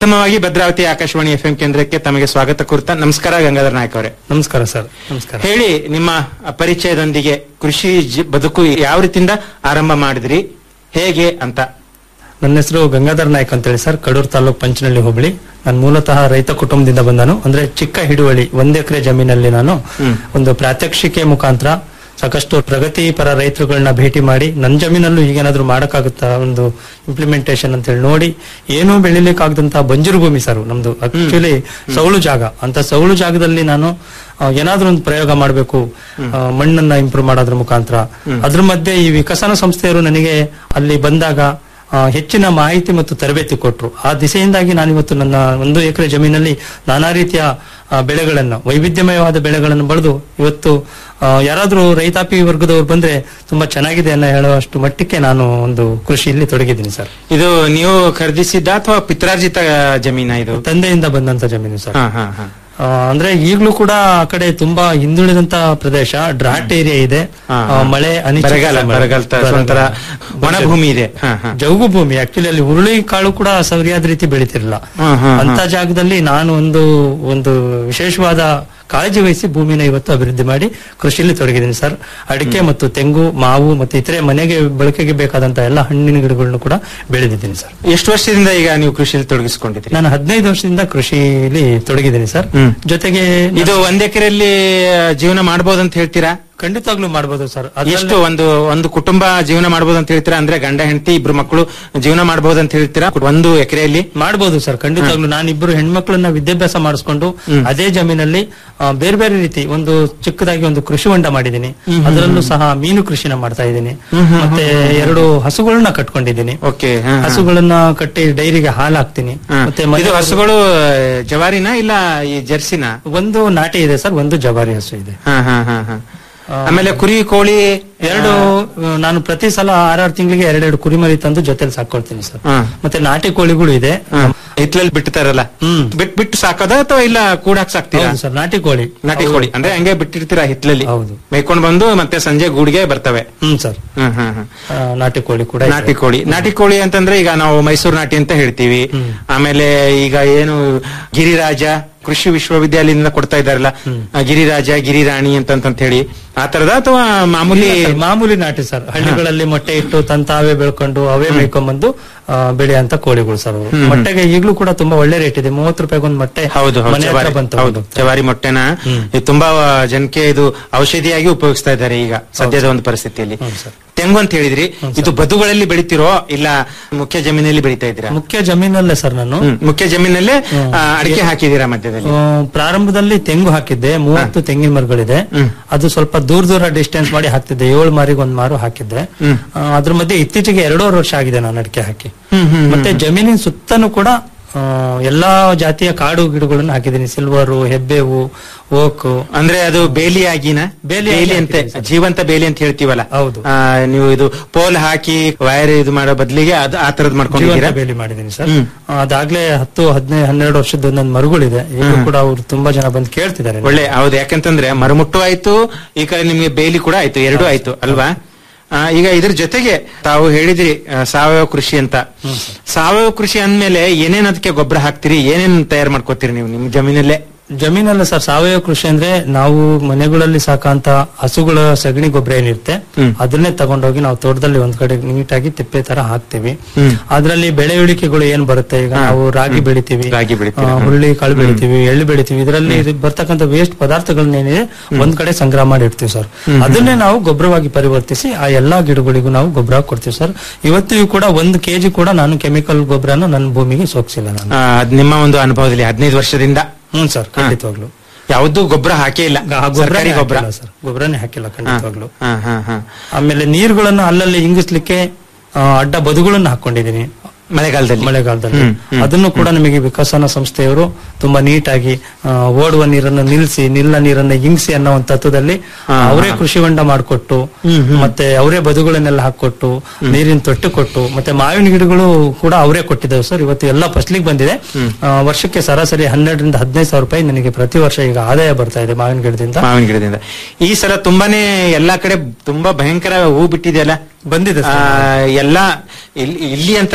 ಉತ್ತಮವಾಗಿ ಭದ್ರಾವತಿ ಆಕಾಶವಾಣಿ ಎಫ್ಎಂ ಕೇಂದ್ರಕ್ಕೆ ತಮಗೆ ಸ್ವಾಗತ ಕೋರ್ತಾ ನಮಸ್ಕಾರ ಗಂಗಾಧರ ನಾಯಕ್ ಅವರೇ ನಮಸ್ಕಾರ ಸರ್ ನಮಸ್ಕಾರ ಹೇಳಿ ನಿಮ್ಮ ಪರಿಚಯದೊಂದಿಗೆ ಕೃಷಿ ಜಿ- ಬದುಕು ಯಾವ ರೀತಿಯಿಂದ ಆರಂಭ ಮಾಡಿದ್ರಿ ಹೇಗೆ ಅಂತ ನನ್ನ ಹೆಸರು ಗಂಗಾಧರ್ ನಾಯ್ಕ್ ಅಂತೇಳಿ ಸರ್ ಕಡೂರು ತಾಲೂಕ್ ಪಂಚನಹಳ್ಳಿ ಹೋಬಳಿ ನಾನು ಮೂಲತಃ ರೈತ ಕುಟುಂಬದಿಂದ ಬಂದನು ಅಂದ್ರೆ ಚಿಕ್ಕ ಹಿಡುವಳಿ ಒಂದ್ ಎಕರೆ ಜಮೀನಲ್ಲಿ ನಾನು ಹ್ಮ್. ಒಂದು ಪ್ರಾತ್ಯಕ್ಷಿಕೆ ಮುಖಾಂತರ ಸಾಕಷ್ಟು ಪ್ರಗತಿಪರ ರೈತರುಗಳನ್ನ ಭೇಟಿ ಮಾಡಿ ನನ್ನ ಜಮೀನಲ್ಲೂ ಹೀಗೇನಾದ್ರೂ ಮಾಡಕ್ಕಾಗುತ್ತಾ ಒಂದು ಇಂಪ್ಲಿಮೆಂಟೇಷನ್ ಅಂತ ಹೇಳಿ ನೋಡಿ ಏನೂ ಬೆಳಿಲಿಕ್ಕಾಗದಂತ ಬಂಜರು ಭೂಮಿ ಸರ್ ನಮ್ದು ಆಕ್ಚುಲಿ ಸೌಳು ಜಾಗ ಅಂತ ಸೌಳು ಜಾಗದಲ್ಲಿ ನಾನು ಆ, ಏನಾದ್ರೂ ಒಂದು ಪ್ರಯೋಗ ಮಾಡಬೇಕು ಮಣ್ಣನ್ನ ಇಂಪ್ರೂವ್ ಮಾಡೋದ್ರ ಮುಖಾಂತರ ಅದ್ರ ಮಧ್ಯೆ ಈ ವಿಕಸನ ಸಂಸ್ಥೆಯವರು ನನಗೆ ಅಲ್ಲಿ ಬಂದಾಗ ಆ, ಹೆಚ್ಚಿನ ಮಾಹಿತಿ ಮತ್ತು ತರಬೇತಿ ಕೊಟ್ಟರು ಆ ದಿಸೆಯಿಂದಾಗಿ ನಾನಿವತ್ತು ನನ್ನ ಒಂದು ಎಕರೆ ಜಮೀನಲ್ಲಿ ನಾನಾ ರೀತಿಯ ಆ, ಬೆಳೆಗಳನ್ನು ವೈವಿಧ್ಯಮಯವಾದ ಬೆಳೆಗಳನ್ನು ಬೆಳೆದು ಇವತ್ತು ಆ, ಯಾರಾದ್ರೂ ರೈತಾಪಿ ವರ್ಗದವರು ಬಂದ್ರೆ ತುಂಬಾ ಚೆನ್ನಾಗಿದೆ ಅನ್ನೋ ಹೇಳುವಷ್ಟು ಮಟ್ಟಕ್ಕೆ ನಾನು ಒಂದು ಕೃಷಿಯಲ್ಲಿ ತೊಡಗಿದ್ದೀನಿ ಸರ್ ಇದು ನೀವು ಖರೀದಿಸಿದ್ದ ಅಥವಾ ಪಿತ್ರಾರ್ಜಿತ ಜಮೀನ ಇದು ತಂದೆಯಿಂದ ಬಂದಂತ ಜಮೀನು ಸರ್ ಹಾ ಹಾ ಹಾ ಆ, ಅಂದ್ರೆ ಈಗಲೂ ಕೂಡ ಆ ಕಡೆ ತುಂಬಾ ಹಿಂದುಳಿದಂತ ಪ್ರದೇಶ ಡ್ರಾಟ್ ಏರಿಯಾ ಇದೆ ಹಾ, ಆ, ಹಾ. ಮಳೆ ಅನಿಶ್ಚಿತ ಬರಗಾಲ ಸಮಯ. ಬರಗಾಲ ತ- ಒಂಥರ ಒಣ ಭೂಮಿ ಇದೆ ಹಾ ಹಾ ಜೌಗು ಭೂಮಿ ಆಕ್ಚುಲಿ ಅಲ್ಲಿ ಹುರುಳಿ ಕಾಳು ಕೂಡ ಸರಿಯಾದ ರೀತಿ ಬೆಳಿತಿರಲಿಲ್ಲ ಹಾ, ಹಾ, ಹಾ. ಅಂತ ಜಾಗದಲ್ಲಿ ನಾನು ಒಂದು ಒಂದು ವಿಶೇಷವಾದ ಕಾಳಜಿ ವಹಿಸಿ ಭೂಮಿನ ಇವತ್ತು ಅಭಿವೃದ್ಧಿ ಮಾಡಿ ಕೃಷಿಯಲ್ಲಿ ತೊಡಗಿದ್ದೀನಿ ಸರ್ ಅಡಿಕೆ ಮತ್ತು ತೆಂಗು ಮಾವು ಮತ್ತು ಇತರೆ ಮನೆಗೆ ಬಳಕೆಗೆ ಬೇಕಾದಂತ ಎಲ್ಲ ಹಣ್ಣಿನ ಗಿಡಗಳನ್ನು ಕೂಡ ಬೆಳೆದಿದ್ದೀನಿ ಸರ್ ಎಷ್ಟು ವರ್ಷದಿಂದ ಈಗ ನೀವು ಕೃಷಿಯಲ್ಲಿ ತೊಡಗಿಸಿಕೊಂಡಿದ್ರಿ ನಾನು ಹದಿನೈದು ವರ್ಷದಿಂದ ಕೃಷಿಯಲ್ಲಿ ತೊಡಗಿದ್ದೀನಿ ಸರ್ ಹ್ಮ್. ಜೊತೆಗೆ ಇದು ಒಂದ್ ಎಕರೆಯಲ್ಲಿ ಜೀವನ ಮಾಡಬಹುದಂತ ಹೇಳ್ತೀರಾ ಖಂಡಿತವಾಗ್ಲೂ ಮಾಡ್ಬೋದು ಸರ್ ಅದ್ರಲ್ಲಿ- ಎಷ್ಟು ಒಂದು ಒಂದು ಕುಟುಂಬ ಜೀವನ ಮಾಡಬಹುದು ಅಂತ ಹೇಳ್ತೀರಾ ಅಂದ್ರೆ ಗಂಡ ಹೆಂಡತಿ ಇಬ್ರು ಮಕ್ಕಳು ಜೀವನ ಮಾಡಬಹುದು ಅಂತ ಹೇಳ್ತೀರಾ ಒಂದು ಎಕರೆಯಲ್ಲಿ ಮಾಡ್ಬೋದು ಸರ್ ಖಂಡಿತವಾಗ್ಲೂ ನಾನು ಇಬ್ಬರು ಹೆಣ್ಮಕ್ಳನ್ನ ವಿದ್ಯಾಭ್ಯಾಸ ಮಾಡಿಸ್ಕೊಂಡು ಅದೇ ಜಮೀನಲ್ಲಿ ಆ, ಬೇರೆ ಬೇರೆ ರೀತಿ ಒಂದು ಚಿಕ್ಕದಾಗಿ ಒಂದು ಕೃಷಿ ಹೊಂಡ ಮಾಡಿದ್ದೀನಿ ಅದರಲ್ಲೂ ಸಹ ಮೀನು ಕೃಷಿನ ಮಾಡ್ತಾ ಇದ್ದೀನಿ ಮತ್ತೆ ಎರಡು ಹಸುಗಳನ್ನ ಕಟ್ಕೊಂಡಿದ್ದೀನಿ ಓಕೆ ಹಸುಗಳನ್ನ ಕಟ್ಟಿ ಡೈರಿಗೆ ಹಾಲು ಹಾಕ್ತೀನಿ ಮತ್ತೆ ಮನೆ- ಇದು ಹಸುಗಳು ಜವಾರಿನ ಇಲ್ಲ ಈ ಜರ್ಸಿನ ಒಂದು ನಾಟಿ ಇದೆ ಸರ್ ಒಂದು ಜವಾರಿ ಹಸು ಇದೆ ಹಾ ಹಾ ಹಾ ಹಾ ಆಮೇಲೆ ಕುರಿ ಕೋಳಿ ಎರಡು ಆ, ನಾನು ಪ್ರತಿ ಸಲ ಆರಾರು ತಿಂಗಳಿಗೆ ಎರಡೆರಡು ಕುರಿಮರಿ ತಂದು ಜೊತೆಲಿ ಸಾಕೊಳ್ತೀನಿ ಸರ್ ಹಾ. ಮತ್ತೆ ನಾಟಿ ಕೋಳಿಗಳು ಇದೆ ಹಿತ್ಲಲ್ಲಿ ಬಿಡ್ತಾರಲ್ಲ ಹ್ಮ್. ಬಿಟ್ ಬಿಟ್ಟು ಸಾಕೋದ ಅಥವಾ ಇಲ್ಲ ಕೂಡಾಕ್ ಸಾಕ್ತೀರಾ ಹೌದು ಸರ್ ನಾಟಿ ಕೋಳಿ ನಾಟಿ ಕೋಳಿ ಅಂದ್ರೆ ಹಂಗೆ ಬಿಟ್ಟಿರ್ತೀರಾ ಹಿತ್ಲಲ್ಲಿ ಹೌದು. ಮೇಯ್ಕೊಂಡ್ ಬಂದು ಮತ್ತೆ ಸಂಜೆ ಗೂಡಿಗೆ ಬರ್ತವೆ ಹ್ಮ್ ಸರ್ ಹ್ಮ್ ಹ್ಮ್ ಹ್ಮ್ ಆ, ನಾಟಿ ಕೋಳಿ ಕೂಡ ಇದೆ. ನಾಟಿ ಕೋಳಿ ನಾಟಿ ಕೋಳಿ ಅಂತಂದ್ರೆ ಈಗ ನಾವು ಮೈಸೂರು ನಾಟಿ ಅಂತ ಹೇಳ್ತೀವಿ ಆಮೇಲೆ ಈಗ ಏನು ಗಿರಿರಾಜ ಕೃಷಿ ವಿಶ್ವವಿದ್ಯಾಲಯದಿಂದ ಕೊಡ್ತಾ ಇದಾರಲ್ಲ ಆ, ಗಿರಿರಾಜ ಗಿರಿರಾಣಿ ಅಂತ ಅಂತ ಹೇಳಿ ಆ ತರದ ಅಥವಾ ಮಾಮೂಲಿ ಇಲ್ಲ ಸರ್, ಮಾಮೂಲಿ ನಾಟಿ ಸರ್ ಹಳ್ಳಿಗಳಲ್ಲಿ ಮೊಟ್ಟೆ ಇಟ್ಟು ತನ್ ತಾವೇ ಬೆಳ್ಕೊಂಡು ಅವೇ ಮೇಯ್ಕೊಂಡ್ಬಂದು ಆ, ಬೆಳೆಯಂತ ಕೋಳಿಗಳು ಸರ್ ಅವು. ಮೊಟ್ಟೆಗೆ ಈಗಲೂ ಕೂಡ ತುಂಬಾ ಒಳ್ಳೆ ರೇಟ್ ಇದೆ ಮೂವತ್ತು ರೂಪಾಯಿಗೆ ಒಂದು ಮೊಟ್ಟೆ ಹೌದು ಹೌದು ಮನೆ ಹತ್ರ ಜವಾರಿ ಬಂತು ಹೌದು ಜವಾರಿ ಮೊಟ್ಟೆನ ಇದು ತುಂಬಾ ಜನಕ್ಕೆ ಇದು ಔಷಧಿಯಾಗಿ ಉಪಯೋಗಿಸ್ತಾ ಇದ್ದಾರೆ ಈಗ ಸದ್ಯದ ಒಂದು ಪರಿಸ್ಥಿತಿಯಲ್ಲಿ ಹೌದು ಸರ್. ತೆಂಗು ಅಂತ ಹೇಳಿದ್ರಿ ಇದು ಬದುಗಳಲ್ಲಿ ಬೆಳಿತಿರೋ ಇಲ್ಲ ಮುಖ್ಯ ಜಮೀನಲ್ಲಿ ಬೆಳಿತಾ ಇದ್ದೀರಾ ಮುಖ್ಯ ಜಮೀನಲ್ಲೇ ಸರ್ ನಾನು ಹ್ಮ್. ಮುಖ್ಯ ಜಮೀನಲ್ಲೇ ಆ, ಅಡಿಕೆ ಹಾಕಿದೀರಾ ಮಧ್ಯದಲ್ಲಿ ಆ, ಪ್ರಾರಂಭದಲ್ಲಿ ತೆಂಗು ಹಾಕಿದ್ದೆ ಮೂವತ್ತು ತೆಂಗಿನ ಮರಗಳಿದೆ ಅದು ಸ್ವಲ್ಪ ದೂರ ದೂರ ಡಿಸ್ಟೆನ್ಸ್ ಮಾಡಿ ಹಾಕ್ತಿದ್ದೆ ಏಳು ಮಾರಿಗೆ ಒಂದ್ ಮಾರು ಹಾಕಿದ್ದೆ ಆ, ಅದ್ರ ಮಧ್ಯೆ ಇತ್ತೀಚೆಗೆ ಎರಡೂವರೆ ವರ್ಷ ಆಗಿದೆ ನಾನು ಅಡಿಕೆ ಹಾಕಿ ಮತ್ತೆ ಜಮೀನಿನ ಸುತ್ತನೂ ಕೂಡ ಆ, ಎಲ್ಲಾ ಜಾತಿಯ ಕಾಡು ಗಿಡಗಳನ್ನು ಹಾಕಿದ್ದೀನಿ ಸಿಲ್ವರು ಹೆಬ್ಬೇವು ಓಕು ಅಂದ್ರೆ ಅದು ಬೇಲಿಯಾಗಿನ ಬೇಲಿ ಬೇಲಿ ಆಗಿ ಅಂತ ಹಾಕಿದ್ದೀವಿ ಜೀವಂತ ಬೇಲಿ ಅಂತ ಹೇಳ್ತೀವಲ್ಲ ಹೌದು. ಆ, ನೀವು ಇದು ಪೋಲ್ ಹಾಕಿ ವೈರ್ ಇದು ಮಾಡೋ ಬದಲಿಗೆ ಅದು ಆ ತರದ್ ಜೀವಂತ ಮಾಡ್ಕೊಂಡಿದ್ದೀರಾ ಬೇಲಿ ಮಾಡಿದ್ದೀನಿ ಸರ್ ಹ್ಮ್. ಆ, ಅದಾಗ್ಲೇ ಹತ್ತು ಹದಿನೈದು ಹನ್ನೆರಡು ವರ್ಷದ ಒಂದೊಂದು ಮರುಗಳಿದೆ ಈಗಲೂ ಕೂಡ ಅವ್ರು ತುಂಬಾ ಜನ ಬಂದು ಕೇಳ್ತಿದ್ದಾರೆ ಒಳ್ಳೆ ಹೌದು ಯಾಕಂತಂದ್ರೆ ಮರಮುಟ್ಟು ಆಯ್ತು ಈ ಕಡೆ ನಿಮ್ಗೆ ಬೇಲಿ ಕೂಡ ಆಯ್ತು ಎರಡೂ ಆಯ್ತು ಅಲ್ವಾ ಆ, ಈಗ ಇದ್ರ ಜೊತೆಗೆ ತಾವು ಹೇಳಿದ್ರಿ ಆ, ಸಾವಯವ ಕೃಷಿ ಅಂತ ಸಾವಯವ ಕೃಷಿ ಅಂದ್ಮೇಲೆ ಏನೇನ್ ಅದಕ್ಕೆ ಗೊಬ್ಬರ ಹಾಕ್ತಿರಿ ಏನೇನ್ ತಯಾರು ಮಾಡ್ಕೋತೀರಿ ನೀವು ನಿಮ್ ಜಮೀನಲ್ಲೇ ಜಮೀನಲ್ಲ ಸರ್ ಸಾವಯವ ಕೃಷಿ ಅಂದ್ರೆ ನಾವು ಮನೆಗಳಲ್ಲಿ ಸಾಕಂತ ಹಸುಗಳ ಸಗಣಿ ಗೊಬ್ಬರ ಏನಿರುತ್ತೆ ಅದನ್ನೇ ತಗೊಂಡೋಗಿ ನಾವು ತೋಟದಲ್ಲಿ ಒಂದ್ ಕಡೆ ನೀಟಾಗಿ ತಿಪ್ಪೆ ತರ ಹಾಕ್ತಿವಿ ಅದ್ರಲ್ಲಿ ಬೆಳೆ ಇಳಿಕೆಗಳು ಏನ್ ಬರುತ್ತೆ ಈಗ ನಾವು ರಾಗಿ ಬೆಳಿತೀವಿ ರಾಗಿ ಬೆಳಿತೀವಿ. ಆ, ಹುರುಳಿ ಕಾಳು ಬೆಳಿತೀವಿ ಎಳ್ಳು ಬೆಳಿತೀವಿ ಇದರಲ್ಲಿ ಬರ್ತಕ್ಕಂಥ ವೇಸ್ಟ್ ಪದಾರ್ಥಗಳನ್ನೇನಿದೆ ಒಂದ್ ಕಡೆ ಸಂಗ್ರಹ ಮಾಡಿ ಇಡ್ತೀವಿ ಸರ್ ಅದನ್ನೇ ನಾವು ಗೊಬ್ಬರವಾಗಿ ಪರಿವರ್ತಿಸಿ ಆ ಎಲ್ಲಾ ಗಿಡಗಳಿಗೂ ನಾವು ಗೊಬ್ಬರ ಕೊಡ್ತೀವಿ ಸರ್ ಇವತ್ತಿಗೂ ಕೂಡ ಒಂದು ಕೆಜಿ ಕೂಡ ನಾನು ಕೆಮಿಕಲ್ ಗೊಬ್ಬರನ ನನ್ನ ಭೂಮಿಗೆ ಸೋಕ್ಸಿಲ್ಲ ನಾನು ಆ, ಅದ್ ನಿಮ್ಮ ಒಂದು ಅನುಭವದಲ್ಲಿ ಹದಿನೈದು ವರ್ಷದಿಂದ ಹ್ಮ್ ಸರ್ ಖಂಡಿತವಾಗ್ಲು ಯಾವ್ದು ಗೊಬ್ಬರ ಹಾಕೇ ಇಲ್ಲ ಆ ಗೊಬ್ಬರನೇ ಸರ್ಕಾರಿ ಗೊಬ್ಬರ ಹಾಕಿಲ್ಲ ಸರ್ ಗೊಬ್ಬರನೇ ಹಾಕಿಲ್ಲ ಖಂಡಿತವಾಗ್ಲು ಹಾ ಹಾ ಹಾ ಆಮೇಲೆ ನೀರುಗಳನ್ನು ಅಲ್ಲಲ್ಲಿ ಇಂಗಿಸ್ಲಿಕ್ಕೆ ಆ, ಅಡ್ಡ ಬದುಗಳನ್ನು ಹಾಕೊಂಡಿದ್ದೀನಿ ಮಳೆಗಾಲದಲ್ಲಿ ಮಳೆಗಾಲದಲ್ಲಿ ಅದನ್ನು ಕೂಡ ನಮಗೆ ವಿಕಸನ ಸಂಸ್ಥೆಯವರು ತುಂಬಾ ನೀಟಾಗಿ ಆ, ಓಡುವ ನೀರನ್ನು ನಿಲ್ಲಿಸಿ ನಿಲ್ಲ ನೀರನ್ನ ಇಂಗಿಸಿ ಅನ್ನೋ ಒಂದು ತತ್ವದಲ್ಲಿ ಅವರೇ ಕೃಷಿ ಹೊಂಡ ಮಾಡಿಕೊಟ್ಟು ಮತ್ತೆ ಅವರೇ ಬದುಗಳನ್ನೆಲ್ಲ ಹಾಕೊಟ್ಟು ನೀರಿನ ತೊಟ್ಟು ಕೊಟ್ಟು ಮತ್ತೆ ಮಾವಿನ ಗಿಡಗಳು ಕೂಡ ಅವರೇ ಕೊಟ್ಟಿದ್ದೇವೆ ಸರ್ ಇವತ್ತು ಎಲ್ಲ ಫಸ್ಲಿಗೆ ಬಂದಿದೆ ಆ, ವರ್ಷಕ್ಕೆ ಸರಾಸರಿ ಹನ್ನೆರಡರಿಂದ ಹದಿನೈದು ಸಾವಿರ ರೂಪಾಯಿ ನನಗೆ ಪ್ರತಿ ವರ್ಷ ಈಗ ಆದಾಯ ಬರ್ತಾ ಇದೆ ಮಾವಿನ ಗಿಡದಿಂದ ಮಾವಿನ ಗಿಡದಿಂದ ಈ ಸಲ ತುಂಬಾನೇ ಎಲ್ಲಾ ಕಡೆ ತುಂಬಾ ಭಯಂಕರ ಹೂ ಬಿಟ್ಟಿದೆಯಲ್ಲ ಬಂದಿದೆ ಆ, ಸರ್ ಎಲ್ಲ ಇಲ್ಲಿ ಇಲ್ಲಿ ಅಂತಲ್ಲ ಈ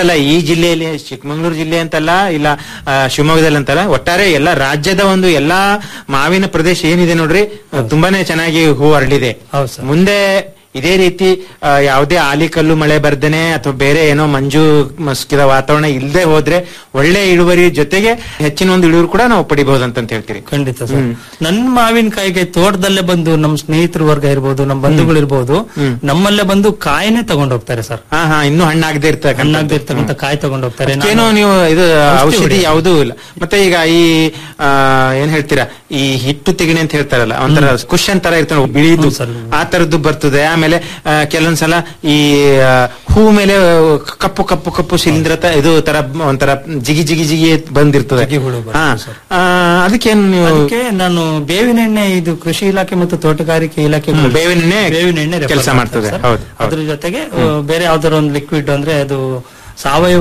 ಜಿಲ್ಲೆಯಲ್ಲಿ ಚಿಕ್ಕಮಗಳೂರು ಜಿಲ್ಲೆ ಅಂತಲ್ಲ ಇಲ್ಲ ಆ, ಶಿವಮೊಗ್ಗದಲ್ಲಿ ಅಂತಲ್ಲ ಒಟ್ಟಾರೆ ಎಲ್ಲ ರಾಜ್ಯದ ಒಂದು ಎಲ್ಲಾ ಮಾವಿನ ಪ್ರದೇಶ ಏನಿದೆ ನೋಡ್ರಿ ತುಂಬಾನೇ ಚೆನ್ನಾಗಿ ಹೂ ಹರಳಿದೆ ಹೌದು ಸರ್ ಮುಂದೆ ಇದೇ ರೀತಿ ಆ, ಯಾವುದೇ ಆಲಿಕಲ್ಲು ಮಳೆ ಬರ್ದೇನೆ ಅಥವಾ ಬೇರೆ ಏನೋ ಮಂಜು ಮಸ್ಕಿದ ವಾತಾವರಣ ಇಲ್ಲದೆ ಹೋದ್ರೆ ಒಳ್ಳೆ ಇಳುವರಿ ಜೊತೆಗೆ ಹೆಚ್ಚಿನ ಒಂದು ಇಳುವರಿ ಕೂಡ ನಾವು ಪಡಿಬಹುದು ಅಂತ ಹೇಳ್ತೀರಿ ಖಂಡಿತ ಸರ್ ನನ್ನ ಮಾವಿನಕಾಯಿಗೆ ತೋಟದಲ್ಲೇ ಬಂದು ನಮ್ಮ ಸ್ನೇಹಿತರ ವರ್ಗ ಇರ್ಬೋದು ನಮ್ಮ ಬಂಧುಗಳು ಇರ್ಬೋದು ನಮ್ಮಲ್ಲೇ ಬಂದು ಕಾಯಿನೇ ತಗೊಂಡ್ ಹೋಗ್ತಾರೆ ಸರ್ ಹಾ ಹಾ ಇನ್ನೂ ಹಣ್ಣಾಗದೆ ಇರ್ತಕ್ಕಂಥ ಹಣ್ಣಾಗ್ದಿರ್ತಕ್ಕಂಥ ಕಾಯಿ ತಗೊಂಡ್ ಹೋಗ್ತಾರೆ ನಾನು- ಏನೋ ನೀವು ಇದು ಔಷಧಿ ಯಾವುದೂ ಇಲ್ಲ ಮತ್ತೆ ಈಗ ಈ ಆ, ಏನ್ ಹೇಳ್ತೀರಾ ಈ ಹಿಟ್ಟು ತೆಗಿಣಿ ಅಂತ ಹೇಳ್ತಾರಲ್ಲ ಒಂಥರ ಕುಶನ್ ತರ ಇರ್ತಾನೆ ಬಿಳಿದು ಸರ್. ಆ ತರದ್ದು ಬರ್ತದೆ ಆಮೇಲೆ ಆ, ಕೆಲವೊಂದ್ಸಲ ಈ ಆ, ಹೂ ಮೇಲೆ ಕಪ್ಪು ಕಪ್ಪು ಕಪ್ಪು ಶಿಲೀಂಧ್ರ ತ- ಇದು ತರ ಒಂಥರ ಜಿಗಿ ಜಿಗಿ ಜಿಗಿ ಬಂದಿರ್ತದೆ ಜಿಗಿ ಹುಳು ಬರ್ತದೆ, ಹಾ. ಸರ್. ಆ, ಅದಕ್ಕೇನು ನೀವು ಅದಕ್ಕೆ ನಾನು ಬೇವಿನ ಎಣ್ಣೆ ಇದು ಕೃಷಿ ಇಲಾಖೆ ಮತ್ತು ತೋಟಗಾರಿಕೆ ಇಲಾಖೆ ಹ್ಮ್, ಬೇವಿನ ಎಣ್ಣೆ ಬೇವಿನ ಎಣ್ಣೆ refer ಕೆಲ್ಸ ಮಾಡ್ತಾರೆ ಮಾಡ್ತದೆ. ಸರ್. ಹೌದು, ಹೌದು. ಅದ್ರ ಜೊತೆಗೆ ಆ, ಬೇರೆ ಯಾವ್ದಾರ ಒಂದು ಲಿಕ್ವಿಡ್ ಅಂದ್ರೆ ಅದು ಸಾವಯವ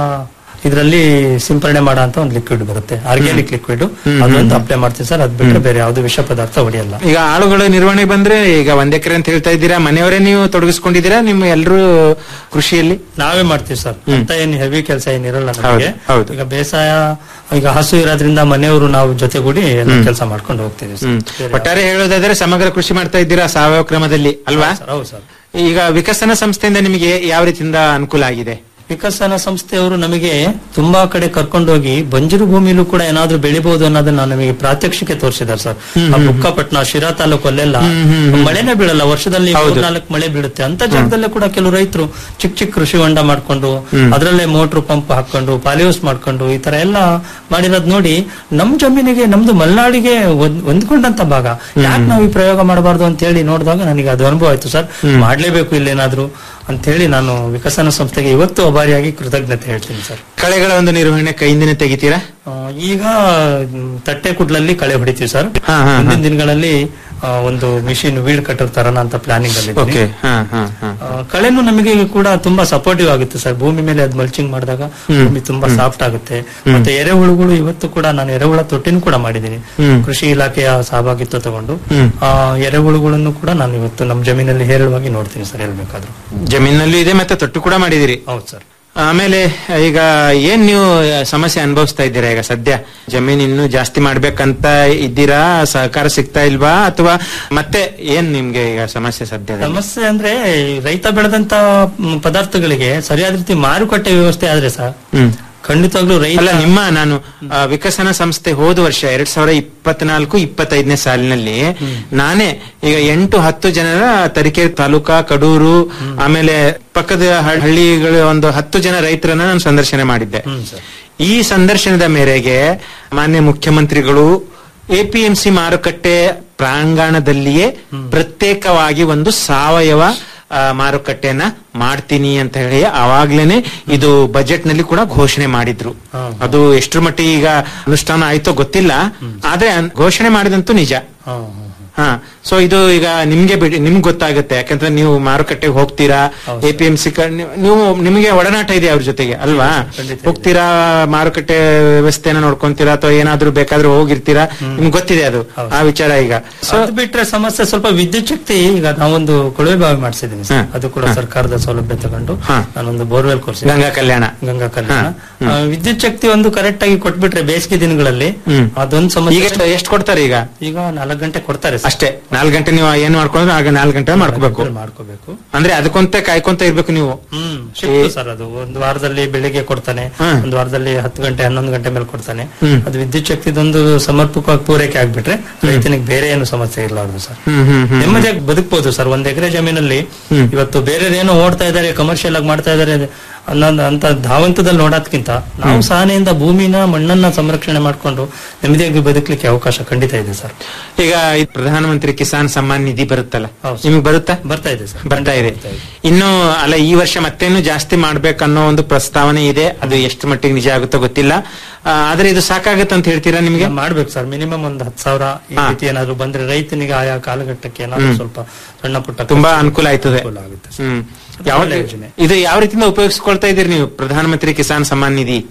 ಇದರಲ್ಲಿ ಸಿಂಪರಣೆ ಮಾಡೋ ಅಂತ ಒಂದು ಲಿಕ್ವಿಡ್ ಬರುತ್ತೆ ಆರ್ಗ್ಯಾನಿಕ್ ಲಿಕ್ವಿಡ್ ಅದೊಂದು ಅಪ್ಲೈ ಮಾಡ್ತೀವಿ ಸರ್ ಅದ್ ಬಿಟ್ರೆ ಬೇರೆ ಯಾವ್ದು ವಿಷ ಪದಾರ್ಥ ಹೊಡೆಯಲ್ಲ ಈಗ ಆಳುಗಳ ನಿರ್ವಹಣೆ ಬಂದ್ರೆ ಈಗ ಒಂದ್ ಎಕರೆ ಅಂತ ಹೇಳ್ತಾ ಇದ್ದೀರಾ ಮನೆಯವರೇ ನೀವು ತೊಡಗಿಸ್ಕೊಂಡಿದ್ದೀರಾ ನಿಮ್ಮ ಎಲ್ಲರೂ ಕೃಷಿಯಲ್ಲಿ ನಾವೇ ಮಾಡ್ತೀವಿ ಸರ್ ಅಂತ ಏನ್ ಹೆವಿ ಕೆಲಸ ಏನಿರಲ್ಲ ನಮಗೆ ಹೌದು, ಹೌದು. ಈಗ ಬೇಸಾಯ ಈಗ ಹಸು ಇರೋದ್ರಿಂದ ಮನೆಯವರು ನಾವು ಜೊತೆಗೂಡಿ ಎಲ್ಲ ಕೆಲಸ ಮಾಡ್ಕೊಂಡು ಹೋಗ್ತೀವಿ ಸರ್. ಹ್ಮ್. ಬೇರೆ ಒಟ್ಟಾರೆ ಹೇಳೋದಾದ್ರೆ ಸಮಗ್ರ ಕೃಷಿ ಮಾಡ್ತಾ ಇದ್ದೀರಾ ಸಾವಯವ ಕ್ರಮದಲ್ಲಿ ಅಲ್ವಾ ಸರ್, ಹೌದು ಸರ್ ಈಗ ವಿಕಸನ ಸಂಸ್ಥೆಯಿಂದ ನಿಮಗೆ ಯಾವ ರೀತಿಯಿಂದ ಅನುಕೂಲ ಆಗಿದೆ ವಿಕಸನ ಸಂಸ್ಥೆಯವರು ನಮಗೆ ತುಂಬಾ ಕಡೆ ಕರ್ಕೊಂಡೋಗಿ ಬಂಜರು ಭೂಮಿಲೂ ಕೂಡ ಏನಾದ್ರೂ ಬೆಳಿಬಹುದು ಅನ್ನೋದನ್ನ ನಮಗೆ ಪ್ರಾತ್ಯಕ್ಷಿಕೆ ತೋರಿಸಿದ್ದಾರೆ ಸರ್ ಆ ಬುಕ್ಕಪಟ್ನ ಶಿರಾ ತಾಲೂಕು ಅಲ್ಲೆಲ್ಲ ಮಳೆನೇ ಬೀಳಲ್ಲ ವರ್ಷದಲ್ಲಿ ನಾಲ್ಕು ಮಳೆ ಬೀಳುತ್ತೆ ಅಂತ ಜಾಗದಲ್ಲೇ ಕೂಡ ಕೆಲವು ರೈತರು ಚಿಕ್ಕ ಚಿಕ್ಕ ಕೃಷಿ ಹೊಂಡ ಮಾಡ್ಕೊಂಡು ಅದರಲ್ಲೇ ಮೋಟ್ರ್ ಪಂಪ್ ಹಾಕೊಂಡು ಪಾಲಿಯೂಸ್ ಮಾಡ್ಕೊಂಡು ಈ ತರ ಎಲ್ಲ ಮಾಡಿರೋದ್ ನೋಡಿ ನಮ್ ಜಮೀನಿಗೆ ನಮ್ದು ಮಲೆನಾಡಿಗೆ ಒಂದ್- ಹೊಂದ್ಕೊಂಡಂತ ಭಾಗ ಯಾಕೆ ನಾವು ಈ ಪ್ರಯೋಗ ಮಾಡಬಾರ್ದು ಅಂತ ಹೇಳಿ ನೋಡಿದಾಗ ನನಗೆ ಅದು ಅನುಭವ ಆಯ್ತು ಸರ್ ಮಾಡ್ಲೇಬೇಕು ಇಲ್ಲೇನಾದ್ರೂ ಅಂತ ಹೇಳಿ ನಾನು ವಿಕಸನ ಸಂಸ್ಥೆಗೆ ಇವತ್ತು ಅಭಾರಿಯಾಗಿ ಕೃತಜ್ಞತೆ ಹೇಳ್ತೀನಿ ಸರ್ ಕಳೆಗಳ ಒಂದು ನಿರ್ವಹಣೆ ಕೈಯಿಂದನೇ ತೆಗಿತೀರಾ ಆ, ಈಗ ಮ್, ತಟ್ಟೆ ಕುಡ್ಲಲ್ಲಿ ಕಳೆ ಹೊಡಿತೀವಿ ಸರ್ ಹಾ, ಹಾ, ಹಾ. ಮುಂದಿನ ದಿನಗಳಲ್ಲಿ ಆ, ಒಂದು ಮಿಷಿನ್ ವೀಡ್ ಕಟ್ಟರ್ ತರೋಣ ಅಂತ ಪ್ಲಾನಿಂಗ್ ಅಲ್ಲಿ ಇದ್ದೀನಿ. ಓಕೆ ಹಾ ಹಾ ಹಾ ಆ, ಕಳೆನು ನಮಗೆ ಕೂಡ ತುಂಬಾ ಸಪೋರ್ಟಿವ್ ಆಗುತ್ತೆ ಸರ್ ಭೂಮಿ ಮೇಲೆ ಅದು ಮಲ್ಚಿಂಗ್ ಮಾಡಿದಾಗ ಭೂಮಿ ತುಂಬಾ ಸಾಫ್ಟ್ ಆಗುತ್ತೆ ಮತ್ತೆ ಎರೆಹುಳುಗಳು ಇವತ್ತು ಕೂಡ ನಾನು ಎರೆಹುಳ ತೊಟ್ಟಿನೂ ಕೂಡ ಮಾಡಿದ್ದೀನಿ ಹ್ಮ್. ಕೃಷಿ ಇಲಾಖೆಯ ಸಹಭಾಗಿತ್ವ ತಗೊಂಡು ಹ್ಮ್. ಆ ಎರೆಹುಳುಗಳನ್ನು ಕೂಡ ನಾನು ಇವತ್ತು ನಮ್ಮ ಜಮೀನಲ್ಲಿ ಹೇರಳವಾಗಿ ನೋಡ್ತೀನಿ ಸರ್ ಹೇಳ್ಬೇಕಾದ್ರು ಜಮೀನಲ್ಲೂ ಇದೆ ಮತ್ತೆ ತೊಟ್ಟು ಕೂಡ ಮಾಡಿದಿರಿ ಹೌದು ಸರ್ ಆಮೇಲೆ ಈಗ ಏನ್ ನೀವು ಸಮಸ್ಯೆ ಅನುಭವಿಸ್ತಾ ಇದ್ದೀರಾ ಈಗ ಸದ್ಯ ಜಮೀನ್ ಇನ್ನು ಜಾಸ್ತಿ ಮಾಡ್ಬೇಕಂತ ಇದ್ದೀರಾ ಸಹಕಾರ ಸಿಗ್ತಾ ಇಲ್ವಾ ಅಥವಾ ಮತ್ತೆ ಏನ್ ನಿಮ್ಗೆ ಈಗ ಸಮಸ್ಯೆ ಸದ್ಯ ಸಮಸ್ಯೆ ಅಂದ್ರೆ ರೈತ ಬೆಳೆದಂತ ಮ್, ಪದಾರ್ಥಗಳಿಗೆ ಸರಿಯಾದ ರೀತಿ ಮಾರುಕಟ್ಟೆ ವ್ಯವಸ್ಥೆ ಆದ್ರೆ ಸರ್ ಹ್ಮ್ ಖಂಡಿತವಾಗ್ಲೂ ರೈತ ಅಲ್ಲ ನಿಮ್ಮ ನಾನು ಆ, ವಿಕಸನ ಸಂಸ್ಥೆ ಹೋದ ವರ್ಷ ಎರಡ್ ಸಾವಿರ ಇಪ್ಪತ್ನಾಲ್ಕು ಇಪ್ಪತ್ತೈದನೇ ಸಾಲಿನಲ್ಲಿ ನಾನೇ ಈಗ ಎಂಟು ಹತ್ತು ಜನರ ತರೀಕೆರೆ ತಾಲೂಕಾ ಕಡೂರು ಆಮೇಲೆ ಪಕ್ಕದ ಹಳ್- ಹಳ್ಳಿಗಳ ಒಂದು ಹತ್ತು ಜನ ರೈತರನ್ನ ನಾನು ಸಂದರ್ಶನ ಮಾಡಿದ್ದೆ ಹ್ಮ್ ಸರ್ ಈ ಸಂದರ್ಶನದ ಮೇರೆಗೆ ಮಾನ್ಯ ಮುಖ್ಯಮಂತ್ರಿಗಳು ಎಪಿಎಂಸಿ ಮಾರುಕಟ್ಟೆ ಪ್ರಾಂಗಣದಲ್ಲಿಯೇ ಪ್ರತ್ಯೇಕವಾಗಿ ಒಂದು ಸಾವಯವ ಆ, ಮಾರುಕಟ್ಟೆಯನ್ನ ಮಾಡ್ತೀನಿ ಅಂತ ಹೇಳಿ ಅವಾಗ್ಲೇನೆ ಇದು ಬಜೆಟ್ ನಲ್ಲಿ ಕೂಡ ಘೋಷಣೆ ಮಾಡಿದ್ರು ಹಾ. ಅದು ಎಷ್ಟರ ಮಟ್ಟಿಗೆ ಈಗ ಅನುಷ್ಠಾನ ಆಯ್ತೋ ಗೊತ್ತಿಲ್ಲ ಆದ್ರೆ ಅನ್- ಘೋಷಣೆ ಮಾಡಿದಂತೂ ನಿಜ ಹಾ, ಹಾ, ಹಾ. ಹಾ ಸೊ ಇದು ಈಗ ನಿಮ್ಗೆ ಬಿಡಿ ನಿಮ್ಗೆ ಗೊತ್ತಾಗುತ್ತೆ ಯಾಕಂದ್ರೆ ನೀವು ಮಾರುಕಟ್ಟೆಗೆ ಹೋಗ್ತೀರಾ ಎ ಪಿ ಎಂ ಸಿ ನೀವು ನಿಮಗೆ ಒಡನಾಟ ಇದೆ ಅವ್ರ ಜೊತೆಗೆ ಅಲ್ವಾ ಖಂಡಿತ ಇದೆ. ಹೋಗ್ತೀರಾ ಮಾರುಕಟ್ಟೆ ವ್ಯವಸ್ಥೆನ ನೋಡ್ಕೊಂತೀರಾ ಅಥವಾ ಏನಾದ್ರೂ ಬೇಕಾದ್ರೂ ಹೋಗಿರ್ತೀರಾ ನಿಮ್ಗೆ ಗೊತ್ತಿದೆ ಅದು ಆ ವಿಚಾರ ಈಗ ಸೊ ಅದು ಬಿಟ್ರೆ ಸಮಸ್ಯೆ ಸ್ವಲ್ಪ ವಿದ್ಯುತ್ ಶಕ್ತಿ ಈಗ ನಾವೊಂದು ಕೊಳವೆ ಬಾವಿ ಮಾಡಿಸಿದ್ದೀನಿ ಸರ್. ಹಾ. ಅದು ಕೂಡ ಸರ್ಕಾರದ ಸೌಲಭ್ಯ ತಗೊಂಡು ಹಾ. ನಾನೊಂದು ಬೋರ್ವೆಲ್ ಕೊರ್ಸಿದ್ದೀನಿ ಗಂಗಾ ಕಲ್ಯಾಣ ಗಂಗಾ ಕಲ್ಯಾಣ ಆ, ವಿದ್ಯುತ್ ಶಕ್ತಿ ಒಂದು ಕರೆಕ್ಟ್ ಆಗಿ ಕೊಟ್ಬಿಟ್ರೆ ಬೇಸಿಗೆ ದಿನಗಳಲ್ಲಿ ಹ್ಮ್. ಅದೊಂದು ಈಗ ಸಮಸ್ಯೆ ಎಷ್ಟು ಕೊಡ್ತಾರೆ ಈಗ ಈಗ ನಾಲ್ಕು ಗಂಟೆ ಕೊಡ್ತಾರೆ ಸರ್. ಅಷ್ಟೇ ನಾಲ್ಕು ಗಂಟೆ ನೀವು ಏನ್ ಮಾಡ್ಕೊಂಡ್ರೆ ಆಗ ನಾಲ್ಕು ಗಂಟೆ ಮಾಡ್ಕೋಬೇಕು ಮಾಡ್ಕೋಬೇಕು ಅಂದ್ರೆ ಅದಕ್ಕಂತೆ ಕಾಯ್ಕೊಂತ ಇರ್ಬೇಕು ನೀವು ಹ್ಮ್ ಶಿಫ್ಟ್ ಸರ್ ಅದು ಒಂದು ವಾರದಲ್ಲಿ ಬೆಳಿಗ್ಗೆ ಕೊಡ್ತಾನೆ ಹಾ. ಒಂದು ವಾರದಲ್ಲಿ ಹತ್ತು ಗಂಟೆ ಹನ್ನೊಂದು ಗಂಟೆ ಮೇಲೆ ಕೊಡ್ತಾನೆ ಹ್ಮ್. ಅದು ವಿದ್ಯುತ್ ಶಕ್ತಿದೊಂದು ಸಮರ್ಪಕವಾಗಿ ಪೂರೈಕೆ ಆಗ್ಬಿಟ್ರೆ ರೈತನಿಗೆ ಬೇರೆ ಏನು ಸಮಸ್ಯೆ ಇರಲಾರ್ದು ಸರ್ ಹ್ಮ್ ಹ್ಮ್ ಹ್ಮ್ ನೆಮ್ಮದಿಯಾಗಿ ಬದುಕಬಹುದು ಸರ್ ಒಂದ್ ಎಕರೆ ಜಮೀನಲ್ಲಿ ಇವತ್ತು ಬೇರೆ ಏನೋ ಓಡ್ತಾ ಇದಾರೆ ಕಮರ್ಷಿಯಲ್ ಆಗಿ ಮಾಡ್ತಾ ಇದಾರೆ ಅನ್ನೋದು ಅಂತ ಧಾವಂತದಲ್ಲಿ ನೋಡೋದ್ಕಿಂತ ನಾವು ಸಹನೆಯಿಂದ ಭೂಮಿನ ಮಣ್ಣನ್ನ ಸಂರಕ್ಷಣೆ ಮಾಡ್ಕೊಂಡು ನೆಮ್ಮದಿಯಾಗಿ ಬದುಕಲಿಕ್ಕೆ ಅವಕಾಶ ಖಂಡಿತ ಇದೆ ಸರ್ ಈಗ ಈ ಪ್ರಧಾನಮಂತ್ರಿ ಕಿಸಾನ್ ಸಮ್ಮಾನ್ ನಿಧಿ ಬರುತ್ತಲ್ಲ ಹೌದು. ನಿಮ್ಗೆ ಬರುತ್ತಾ ಬರ್ತಾ ಇದೆ ಸರ್ ಬರ್ತಾ ಇದೆ ಇನ್ನು ಅಲ್ಲ ಈ ವರ್ಷ ಮತ್ತೇನು ಜಾಸ್ತಿ ಮಾಡ್ಬೇಕನ್ನೋ ಒಂದು ಪ್ರಸ್ತಾವನೆ ಇದೆ ಅದು ಎಷ್ಟು ಮಟ್ಟಿಗೆ ನಿಜ ಆಗುತ್ತೋ ಗೊತ್ತಿಲ್ಲ ಆ, ಆದ್ರೆ ಇದು ಸಾಕಾಗತ್ತೆ ಅಂತ ಹೇಳ್ತೀರಾ ನಿಮ್ಗೆ ಈಗ ಮಾಡ್ಬೇಕು ಸರ್ ಮಿನಿಮಮ್ ಒಂದು ಹತ್ತು ಸಾವಿರ ಈ ಹಾ. ರೀತಿ ಏನಾದ್ರು ಬಂದ್ರೆ ರೈತನಿಗೆ ಆಯಾ ಕಾಲಘಟ್ಟಕ್ಕೆ ಏನಾದ್ರು ಸ್ವಲ್ಪ ಸಣ್ಣ ಪುಟ್ಟ ತುಂಬಾ ಅನುಕೂಲ ಆಯ್ತದೆ ಅನುಕೂಲ ಆಗುತ್ತೆ ಸರ್. ಹ್ಮ್ ಯಾವ ಒಳ್ಳೆ ಯೋಜನೆ. ಇದು ಯಾವ ರೀತಿಯಿಂದ ಉಪಯೋಗಿಸ್ಕೊಳ್ತಾ ಇದೀರಿ ನೀವು ಪ್ರಧಾನಮಂತ್ರಿ ಕಿಸಾನ್ ಸಮ್ಮಾನ್ ನಿಧಿ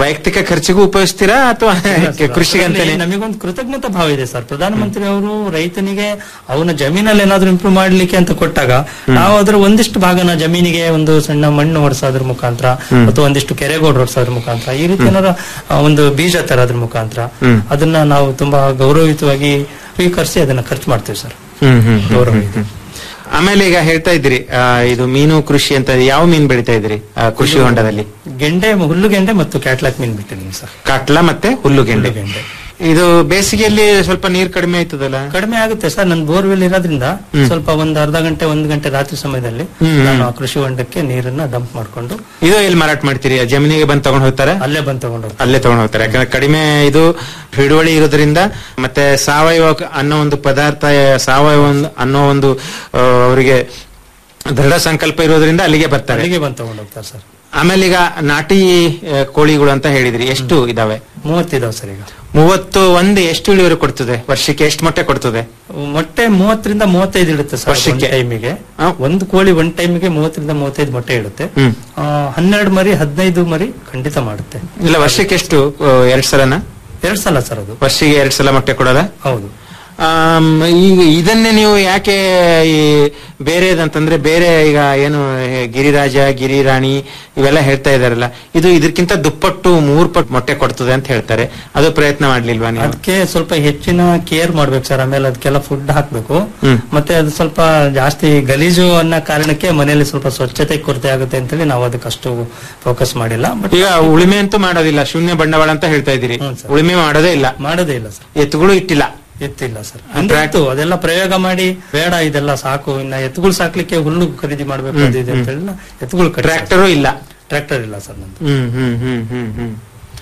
ವೈಯಕ್ತಿಕ ಖರ್ಚಿಗೂ ಉಪಯೋಗಿಸ್ತೀರಾ ಅಥವಾ ಕೃಷಿಗಂತಾನೆ ಅದರಲ್ಲಿ ನಮಗೊಂದು ಕೃತಜ್ಞತಾ ಭಾವ ಇದೆ ಸರ್ ಪ್ರಧಾನಮಂತ್ರಿ ಅವರು ರೈತನಿಗೆ ಅವನ ಜಮೀನಲ್ಲಿ ಏನಾದ್ರೂ ಇಂಪ್ರೂವ್ ಮಾಡ್ಲಿಕ್ಕೆ ಅಂತ ಕೊಟ್ಟಾಗ ನಾವು ಅದರ ಒಂದಿಷ್ಟು ಭಾಗನ ಜಮೀನಿಗೆ ಒಂದು ಸಣ್ಣ ಮಣ್ಣು ಹೊಡ್ಸೋದ್ರ ಮುಖಾಂತರ ಅಥವಾ ಒಂದಿಷ್ಟು ಕೆರೆಗೋಡ್ ಹೊಡ್ಸೋದ್ರ ಮುಖಾಂತರ ಈ ರೀತಿ ಏನಾರ ಆ, ಒಂದು ಬೀಜ ತರೋದ್ರ ಮುಖಾಂತರ ಅದನ್ನ ನಾವು ತುಂಬಾ ಗೌರವಯುತವಾಗಿ ಸ್ವೀಕರಿಸಿ ಅದನ್ನ ಖರ್ಚು ಮಾಡ್ತೀವಿ ಸರ್ ಹ್ಮ್ ಹ್ಮ್ ಹ್ಮ್, ಗೌರವ ಹ್ಮ್, ಹ್ಮ್. ಆಮೇಲೆ ಈಗ ಹೇಳ್ತಾ ಇದ್ರಿ ಆ, ಇದು ಮೀನು ಕೃಷಿ ಅಂತ ಯಾವ ಮೀನು ಬೆಳಿತಾ ಇದ್ರಿ ಆ, ಕೃಷಿ ಹೊಂಡದಲ್ಲಿ ಗೆಂಡೆ ಹುಲ್ಲುಗೆಂಡೆ ಮತ್ತು ಕ್ಯಾಟ್ಲಾಕ್ ಮೀನ್ ಬಿಟ್ಟಿದ್ದೀನಿ ಸರ್ ಕಾಟ್ಲ ಮತ್ತೆ ಹುಲ್ಲುಗೆಂಡೆ ಹುಲ್ಲುಗೆಂಡೆ. ಇದು ಬೇಸಿಗೆಯಲ್ಲಿ ಸ್ವಲ್ಪ ನೀರ್ ಕಡಿಮೆ ಆಯ್ತದಲ್ಲ ಕಡಿಮೆ ಆಗುತ್ತೆ ಸರ್ ನನ್ನ ಬೋರ್ವೆಲ್ ಇರೋದ್ರಿಂದ ಸ್ವಲ್ಪ ಒಂದ್ ಅರ್ಧ ಗಂಟೆ ಒಂದ್ ಗಂಟೆ ರಾತ್ರಿ ಸಮಯದಲ್ಲಿ ಹ್ಮ್. ನಾನು ಆ ಕೃಷಿ ಹೊಂಡಕ್ಕೆ ನೀರನ್ನ ಡಂಪ್ ಮಾಡ್ಕೊಂಡು ಇದು ಎಲ್ಲಿ ಮಾರಾಟ ಮಾಡ್ತೀರಿ ಆ ಜಮೀನಿಗೆ ಬಂದ್ ತಗೊಂಡ್ ಹೋಗ್ತಾರೆ ಅಲ್ಲೇ ಬಂದ್ ತಗೊಂಡು ಹೋಗ್ತೀನಿ. ಅಲ್ಲೇ ತಗೊಂಡ್ ಹೋಗ್ತಾರೆ ಯಾಕಂದ್ರೆ ಕಡಿಮೆ ಇದು ಹಿಡುವಳಿ ಇರೋದ್ರಿಂದ ಮತ್ತೆ ಸಾವಯವ ಕ- ಅನ್ನೋ ಒಂದು ಪದಾರ್ಥ ಸಾವಯವ ಒಂದು- ಅನ್ನೋ ಒಂದು ಆ, ಅವರಿಗೆ ದೃಢ ಸಂಕಲ್ಪ ಇರೋದ್ರಿಂದ ಅಲ್ಲಿಗೆ ಬರ್ತಾರೆ ಅಲ್ಲಿಗೆ ಬಂದ್ ತಗೊಂಡು ಹೋಗ್ತಾರೆ ಸರ್ ಆಮೇಲೆ ಈಗ ನಾಟಿ ಆ, ಕೋಳಿಗಳು ಅಂತ ಹೇಳಿದ್ರಿ ಎಷ್ಟು ಇದಾವೆ ಮೂವತ್ತಿದಾವ್ ಸರ್ ಈಗ ಮೂವತ್ತು ಒಂದು ಎಷ್ಟು ಇಳುವರಿ ಕೊಡ್ತದೆ ವರ್ಷಕ್ಕೆ ಎಷ್ಟು ಮೊಟ್ಟೆ ಕೊಡ್ತದೆ ಮೊಟ್ಟೆ ಮೂವತ್ತರಿಂದ ಮೂವತ್ತೈದು ಇಡುತ್ತೆ ಸರ್ ವರ್ಷಕ್ಕೆ? ಟೈಮಿಗೆ ಹಾ. ಒಂದು ಕೋಳಿ ಒಂದ್ ಟೈಮಿಗೆ ಮೂವತ್ತರಿಂದ ಮೂವತ್ತೈದು ಮೊಟ್ಟೆ ಇಡುತ್ತೆ ಹ್ಮ್ ಆ, ಹನ್ನೆರಡು ಮರಿ ಹದಿನೈದು ಮರಿ ಖಂಡಿತ ಮಾಡುತ್ತೆ ಇಲ್ಲ ವರ್ಷಕ್ಕೆ ಎಷ್ಟು ಆ, ಎರಡ್ ಸಲನ ಎರಡ್ ಸಲ ಸರ್ ಅದು ವರ್ಷಕ್ಕೆ ಎರಡ್ ಸಲ ಮೊಟ್ಟೆ ಕೊಡೋದ ಹೌದು ಆಮ್, ಈಗ ಇದನ್ನೇ ನೀವು ಯಾಕೆ ಈ ಬೇರೆದಂತಂದ್ರೆ ಬೇರೆ ಈಗ ಏನು ಹೇ, ಗಿರಿರಾಜ ಗಿರಿರಾಣಿ ಇವೆಲ್ಲ ಹೇಳ್ತಾ ಇದಾರಲ್ಲ ಇದು ಇದಕ್ಕಿಂತ ದುಪ್ಪಟ್ಟು ಮೂರ್ ಪಟ್ಟು ಮೊಟ್ಟೆ ಕೊಡ್ತದೆ ಅಂತ ಹೇಳ್ತಾರೆ ಅದು ಪ್ರಯತ್ನ ಮಾಡ್ಲಿಲ್ವಾ ನೀವು ಅದಕ್ಕೆ ಸ್ವಲ್ಪ ಹೆಚ್ಚಿನ ಕೇರ್ ಮಾಡ್ಬೇಕು ಸರ್ ಆಮೇಲೆ ಅದಕ್ಕೆಲ್ಲ ಫುಡ್ ಹಾಕ್ಬೇಕು ಹ್ಮ್. ಮತ್ತೆ ಅದು ಸ್ವಲ್ಪ ಜಾಸ್ತಿ ಗಲೀಜು ಅನ್ನೋ ಕಾರಣಕ್ಕೆ ಮನೆಯಲ್ಲಿ ಸ್ವಲ್ಪ ಸ್ವಚ್ಛತೆ ಕೊರತೆ ಆಗುತ್ತೆ ಅಂತೇಳಿ ನಾವು ಅದಕ್ಕೆ ಅಷ್ಟು ಫೋಕಸ್ ಮಾಡಿಲ್ಲ ಬಟ್ ಈಗ ಉಳಿಮೆ ಅಂತೂ ಮಾಡೋದಿಲ್ಲ ಶೂನ್ಯ ಬಂಡವಾಳ ಅಂತ ಹೇಳ್ತಾ ಇದ್ದೀರಿ ಹ್ಮ್, ಸರ್. ಉಳಿಮೆ ಮಾಡೋದೇ ಇಲ್ಲ ಮಾಡೋದೇ ಇಲ್ಲ ಸರ್ ಎತ್ತುಗಳು ಇಟ್ಟಿಲ್ಲ ಎತ್ತಿಲ್ಲ ಸರ್ ಅಂದ್ರೆ ಇತ್ತು ಅದೆಲ್ಲ ಪ್ರಯೋಗ ಮಾಡಿ ಬೇಡ ಇದೆಲ್ಲ ಸಾಕು ಇನ್ನ ಎತ್ತುಗಳು ಸಾಕ್ಲಿಕ್ಕೆ ಹುಲ್ಲು ಖರೀದಿ ಮಾಡ್ಬೇಕು ಅದು ಇದು ಅಂತ ಹೇಳಿ ಎತ್ತುಗಳು ಟ್ರ್ಯಾಕ್ಟರು ಇಲ್ಲ ಟ್ರ್ಯಾಕ್ಟರ್ ಇಲ್ಲ ಸರ್ ನಂದು ಹ್ಮ್ ಹ್ಮ್ ಹ್ಮ್ ಹ್ಮ್ ಹ್ಮ್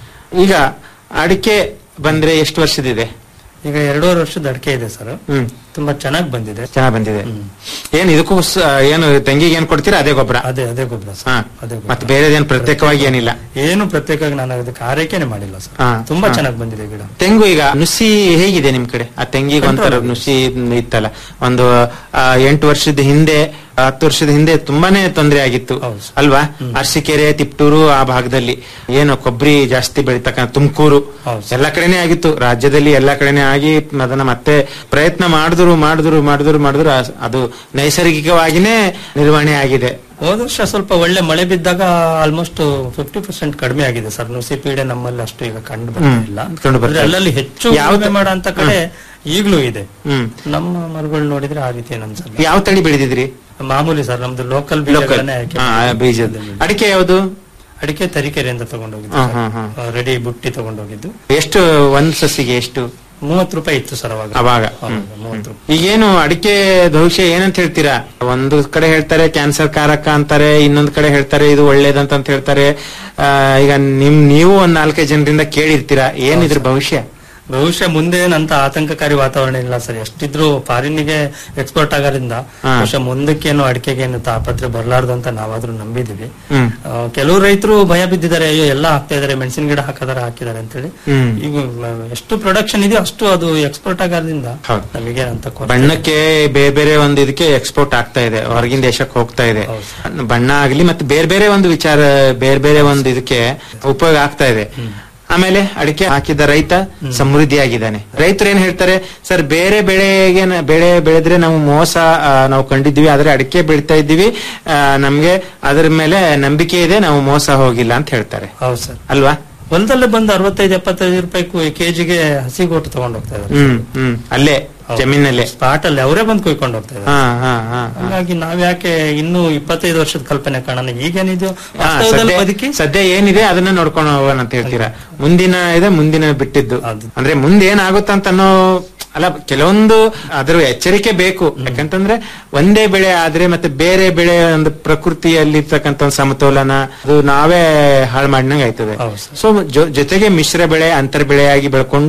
ಈಗ ಅಡಿಕೆ ಬಂದ್ರೆ ಎಷ್ಟು ವರ್ಷದಿದೆ ಈಗ ಎರಡೂವರೆ ವರ್ಷದ ಅಡಿಕೆ ಇದೆ ಸರ್ ಹ್ಮ್ ತುಂಬಾ ಚೆನ್ನಾಗಿ ಬಂದಿದೆ ಚೆನ್ನಾಗ್ ಬಂದಿದೆ ಹ್ಮ್. ಏನ್ ಇದಕ್ಕೂ ಸ- ಏನು ತೆಂಗಿಗೆ ಏನ್ ಕೊಡ್ತೀರಾ ಅದೇ ಗೊಬ್ಬರ ಅದೇ ಅದೇ ಗೊಬ್ಬರ ಹಾ ಸರ್ ಅದೇ ಗೊಬ್ಬರ. ಮತ್ತೆ ಬೇರೆದೇನ್ ಪ್ರತ್ಯೇಕವಾಗಿ ಏನಿಲ್ಲ ಏನು ಪ್ರತ್ಯೇಕವಾಗಿ ನಾನು ಅದಕ್ಕೆ ಆರೈಕೆನೆ ಮಾಡಿಲ್ಲ ಸರ್ ಹಾ, ತುಂಬಾ ಹಾ. ಚೆನ್ನಾಗಿ ಬಂದಿದೆ ಗಿಡ ತೆಂಗು ಈಗ ನುಸಿ ಹೇಗಿದೆ ನಿಮ್ ಕಡೆ ಆ ತೆಂಗಿಗೆ ಒಂಥರ Control. ನುಸಿ ಇತ್ತಲ್ಲ ಒಂದು ಆ, ಎಂಟು ವರ್ಷದ ಹಿಂದೆ ಹತ್ತು ವರ್ಷದ ಹಿಂದೆ ತುಂಬಾನೇ ತೊಂದರೆ ಆಗಿತ್ತು ಹೌದು. ಅಲ್ವಾ ಅರಸೀಕೆರೆ ತಿಪ್ಟೂರು ಆ ಭಾಗದಲ್ಲಿ ಏನು ಕೊಬ್ಬರಿ ಜಾಸ್ತಿ ಬೆಳಿತಕ್ಕಂಥ ತುಮಕೂರು ಹೌದು. ಎಲ್ಲ ಕಡೆನೇ ಆಗಿತ್ತು ರಾಜ್ಯದಲ್ಲಿ ಎಲ್ಲ ಕಡೆನೇ ಆಗಿ ಅದನ್ನ ಮತ್ತೆ ಪ್ರಯತ್ನ ಮಾಡಿದ್ರು ಮಾಡಿದ್ರು ಮಾಡಿದ್ರು ಮಾಡಿದ್ರು ಆ- ಅದು ನೈಸರ್ಗಿಕವಾಗಿನೇ ನಿರ್ವಹಣೆ ಆಗಿದೆ ಹೋದ ವರ್ಷ ಸ್ವಲ್ಪ ಒಳ್ಳೆ ಮಳೆ ಬಿದ್ದಾಗ ಆಲ್ಮೋಸ್ಟ್ ಫಿಫ್ಟಿ ಪರ್ಸೆಂಟ್ ಕಡಿಮೆ ಆಗಿದೆ ಸರ್ ನುಸಿ ಪೀಡೆ ನಮ್ಮಲ್ಲಿ ಅಷ್ಟು ಈಗ ಕಂಡು ಬರ್ತಿಲ್ಲ ಹ್ಮ್, ಕಂಡು ಬರ್ತಾ ಅಂದ್ರೆ ಇಲ್ಲ. ಅಲ್ಲಲ್ಲಿ ಹೆಚ್ಚು ಯಾವ ಉಳುಮೆ ಮಾಡೋ ಅಂತ ಕಡೆ ಈಗಲೂ ಇದೆ ಹ್ಮ್ ನಮ್ಮ ಮರಗಳು ನೋಡಿದ್ರೆ ಆ ರೀತಿ ಏನು ಅನ್ಸಲ್ಲ ಯಾವ ತಳಿ ಬೆಳೆದಿದ್ರಿ ಮಾಮೂಲಿ ಸರ್ ನಮ್ದು ಲೋಕಲ್ ಲೋಕಲ್ ಬೀಜಗಳನ್ನೇ ಆಯ್ಕೆ ಮಾಡಿ ಬೀಜದ ಬೆಳೆದಿದ್ದು. ಅಡಿಕೆ ಯಾವುದು ಅಡಿಕೆ ತರೀಕೆರೆಯಿಂದ ತಗೊಂಡೋಗಿದ್ದು ಹಾ, ಹಾ, ಹಾ. ರೆಡಿ ಬುಟ್ಟಿ ತಗೊಂಡೋಗಿದ್ದು ಎಷ್ಟು ಒಂದ್ ಸಸಿಗೆ ಎಷ್ಟು ಮೂವತ್ತು ರೂಪಾಯಿ ಇತ್ತು ಸರ್ ಅವಾಗ ಅವಾಗ ಅವಾಗ ಮೂವತ್ತು ರೂಪಾಯಿ ಈಗೇನು ಅಡಿಕೆ ಭವಿಷ್ಯ ಏನಂತ ಹೇಳ್ತೀರಾ ಒಂದು ಕಡೆ ಹೇಳ್ತಾರೆ ಕ್ಯಾನ್ಸರ್ ಕಾರಕ ಅಂತಾರೆ ಇನ್ನೊಂದು ಕಡೆ ಹೇಳ್ತಾರೆ ಇದು ಒಳ್ಳೇದಂತ ಅಂತ ಹೇಳ್ತಾರೆ ಆ, ಈಗ ನಿಮ್ ನೀವು ಒಂದ್ ನಾಲ್ಕೈದು ಜನರಿಂದ ಕೇಳಿರ್ತೀರಾ ಏನಿದ್ರ ಭವಿಷ್ಯ ಬಹುಶಃ ಮುಂದೆ ಅಂತ ಆತಂಕಕಾರಿ ವಾತಾವರಣ ಇಲ್ಲ ಸರ್ ಎಷ್ಟಿದ್ರು ಫಾರಿನ್ಗೆ ಎಕ್ಸ್ಪೋರ್ಟ್ ಆಗೋದ್ರಿಂದ ಹಾ. ಬಹುಶಃ ಮುಂದಕ್ಕೇನು ಅಡಿಕೆಗೇನು ತಾಪತ್ರೆ ಬರಲಾರ್ದು ಅಂತ ನಾವಾದ್ರೂ ನಂಬಿದೀವಿ ಹ್ಮ್ ಆ, ಕೆಲವು ರೈತರು ಭಯ ಬಿದ್ದಿದ್ದಾರೆ ಅಯ್ಯೋ ಎಲ್ಲ ಹಾಕ್ತಾ ಇದಾರೆ ಮೆಣಸಿನ ಗಿಡ ಹಾಕಿದಾರೆ ಹಾಕಿದಾರೆ ಅಂತೇಳಿ ಹ್ಮ್ ಈಗ ಮ- ಎಷ್ಟು ಪ್ರೊಡಕ್ಷನ್ ಇದೆಯೋ ಅಷ್ಟು ಅದು ಎಕ್ಸ್ಪೋರ್ಟ್ ಆಗೋದ್ರಿಂದ ಹೌದು. ನಮಗೆ ಅಂತ ಕೊರತೆ ಬಣ್ಣಕ್ಕೆ ಬೇರೆ ಬೇರೆ ಒಂದು ಇದಕ್ಕೆ ಎಕ್ಸ್ಪೋರ್ಟ್ ಆಗ್ತಾ ಇದೆ ಹೊರಗಿನ ದೇಶಕ್ಕೆ ಹೋಗ್ತಾ ಇದೆ ಹೌದು. ಬಣ್ಣ ಆಗ್ಲಿ ಮತ್ತೆ ಬೇರೆ ಬೇರೆ ಒಂದು ವಿಚಾರ ಬೇರೆ ಬೇರೆ ಒಂದು ಇದಕ್ಕೆ ಉಪಯೋಗ ಆಗ್ತಾ ಇದೆ ಆಮೇಲೆ ಅಡಿಕೆ ಹಾಕಿದ ರೈತ ಸಮೃದ್ಧಿಯಾಗಿದ್ದಾನೆ ರೈತರು ಏನ್ ಹೇಳ್ತಾರೆ ಸರ್ ಬೇರೆ ಬೆಳೆಗೆ ನ- ಬೆಳೆ ಬೆಳೆದ್ರೆ ನಾವು ಮೋಸ ಆ, ನಾವು ಕಂಡಿದ್ದೀವಿ ಆದ್ರೆ ಅಡಿಕೆ ಬೆಳಿತಾ ಇದ್ದೀವಿ ಆ, ನಮ್ಗೆ ಅದ್ರ ಮೇಲೆ ನಂಬಿಕೆ ಇದೆ ನಾವು ಮೋಸ ಹೋಗಿಲ್ಲ ಅಂತ ಹೇಳ್ತಾರೆ ಹೌದು ಸರ್ ಅಲ್ವಾ ಹೊಲದಲ್ಲೇ ಬಂದು ಅರವತ್ತೈದು ಎಪ್ಪತ್ತೈದು ರೂಪಾಯಿ ಕೆಜಿಗೆ ಹಸಿ ಗೋಟು ತಗೊಂಡು ಹೋಗ್ತಾ ಇದಾರೆ ಹ್ಮ್ ಹ್ಮ್ ಅಲ್ಲೇ ಜಮೀನಲ್ಲೇ ಸ್ಪಾಟ್ ಅಲ್ಲಿ ಅವರೇ ಬಂದು ಕೊಯ್ಕೊಂಡು ಹೋಗ್ತಾ ಇದಾರೆ ಹಾ ಹಾ ಹಾ ಹಾಗಾಗಿ ನಾವ್ ಯಾಕೆ ಇನ್ನು ಇಪ್ಪತ್ತೈದು ವರ್ಷದ ಕಲ್ಪನೆ ಕಾಣೋಣ ಈಗೇನಿದೆಯೋ ಹಾ, ವಾಸ್ತವದಲ್ಲಿ ಸದ್ಯ- ಬದುಕಿ ಸದ್ಯ ಏನಿದೆ ಅದನ್ನ ನೋಡ್ಕೊಂಡು ಹೋಗೋಣ ಅಂತ ಹೇಳ್ತೀರಾ ಮುಂದಿನ ಇದೆ ಮುಂದಿನ ಬಿಟ್ಟಿದ್ದು ಅದು. ಅಂದ್ರೆ ಮುಂದೆ ಏನಾಗುತ್ತಂತ ಅನ್ನೋ ಅಲ್ಲ ಕೆಲವೊಂದು ಅದ್ರ ಎಚ್ಚರಿಕೆ ಬೇಕು ಯಾಕಂತಂದ್ರೆ ಒಂದೇ ಬೆಳೆ ಆದ್ರೆ ಮತ್ತೆ ಬೇರೆ ಬೆಳೆ ಒಂದು ಪ್ರಕೃತಿಯಲ್ಲಿರ್ತಕ್ಕಂಥ ಒಂದು ಸಮತೋಲನ ಅದು ನಾವೇ ಹಾಳು ಮಾಡಿದಂಗೆ ಆಯ್ತದೆ ಹೌದು ಸರ್. ಸೊ ಜೊತೆಗೆ ಮಿಶ್ರ ಬೆಳೆ ಅಂತರ್ ಬೆಳೆಯಾಗಿ ಬೆಳ್ಕೊಂಡು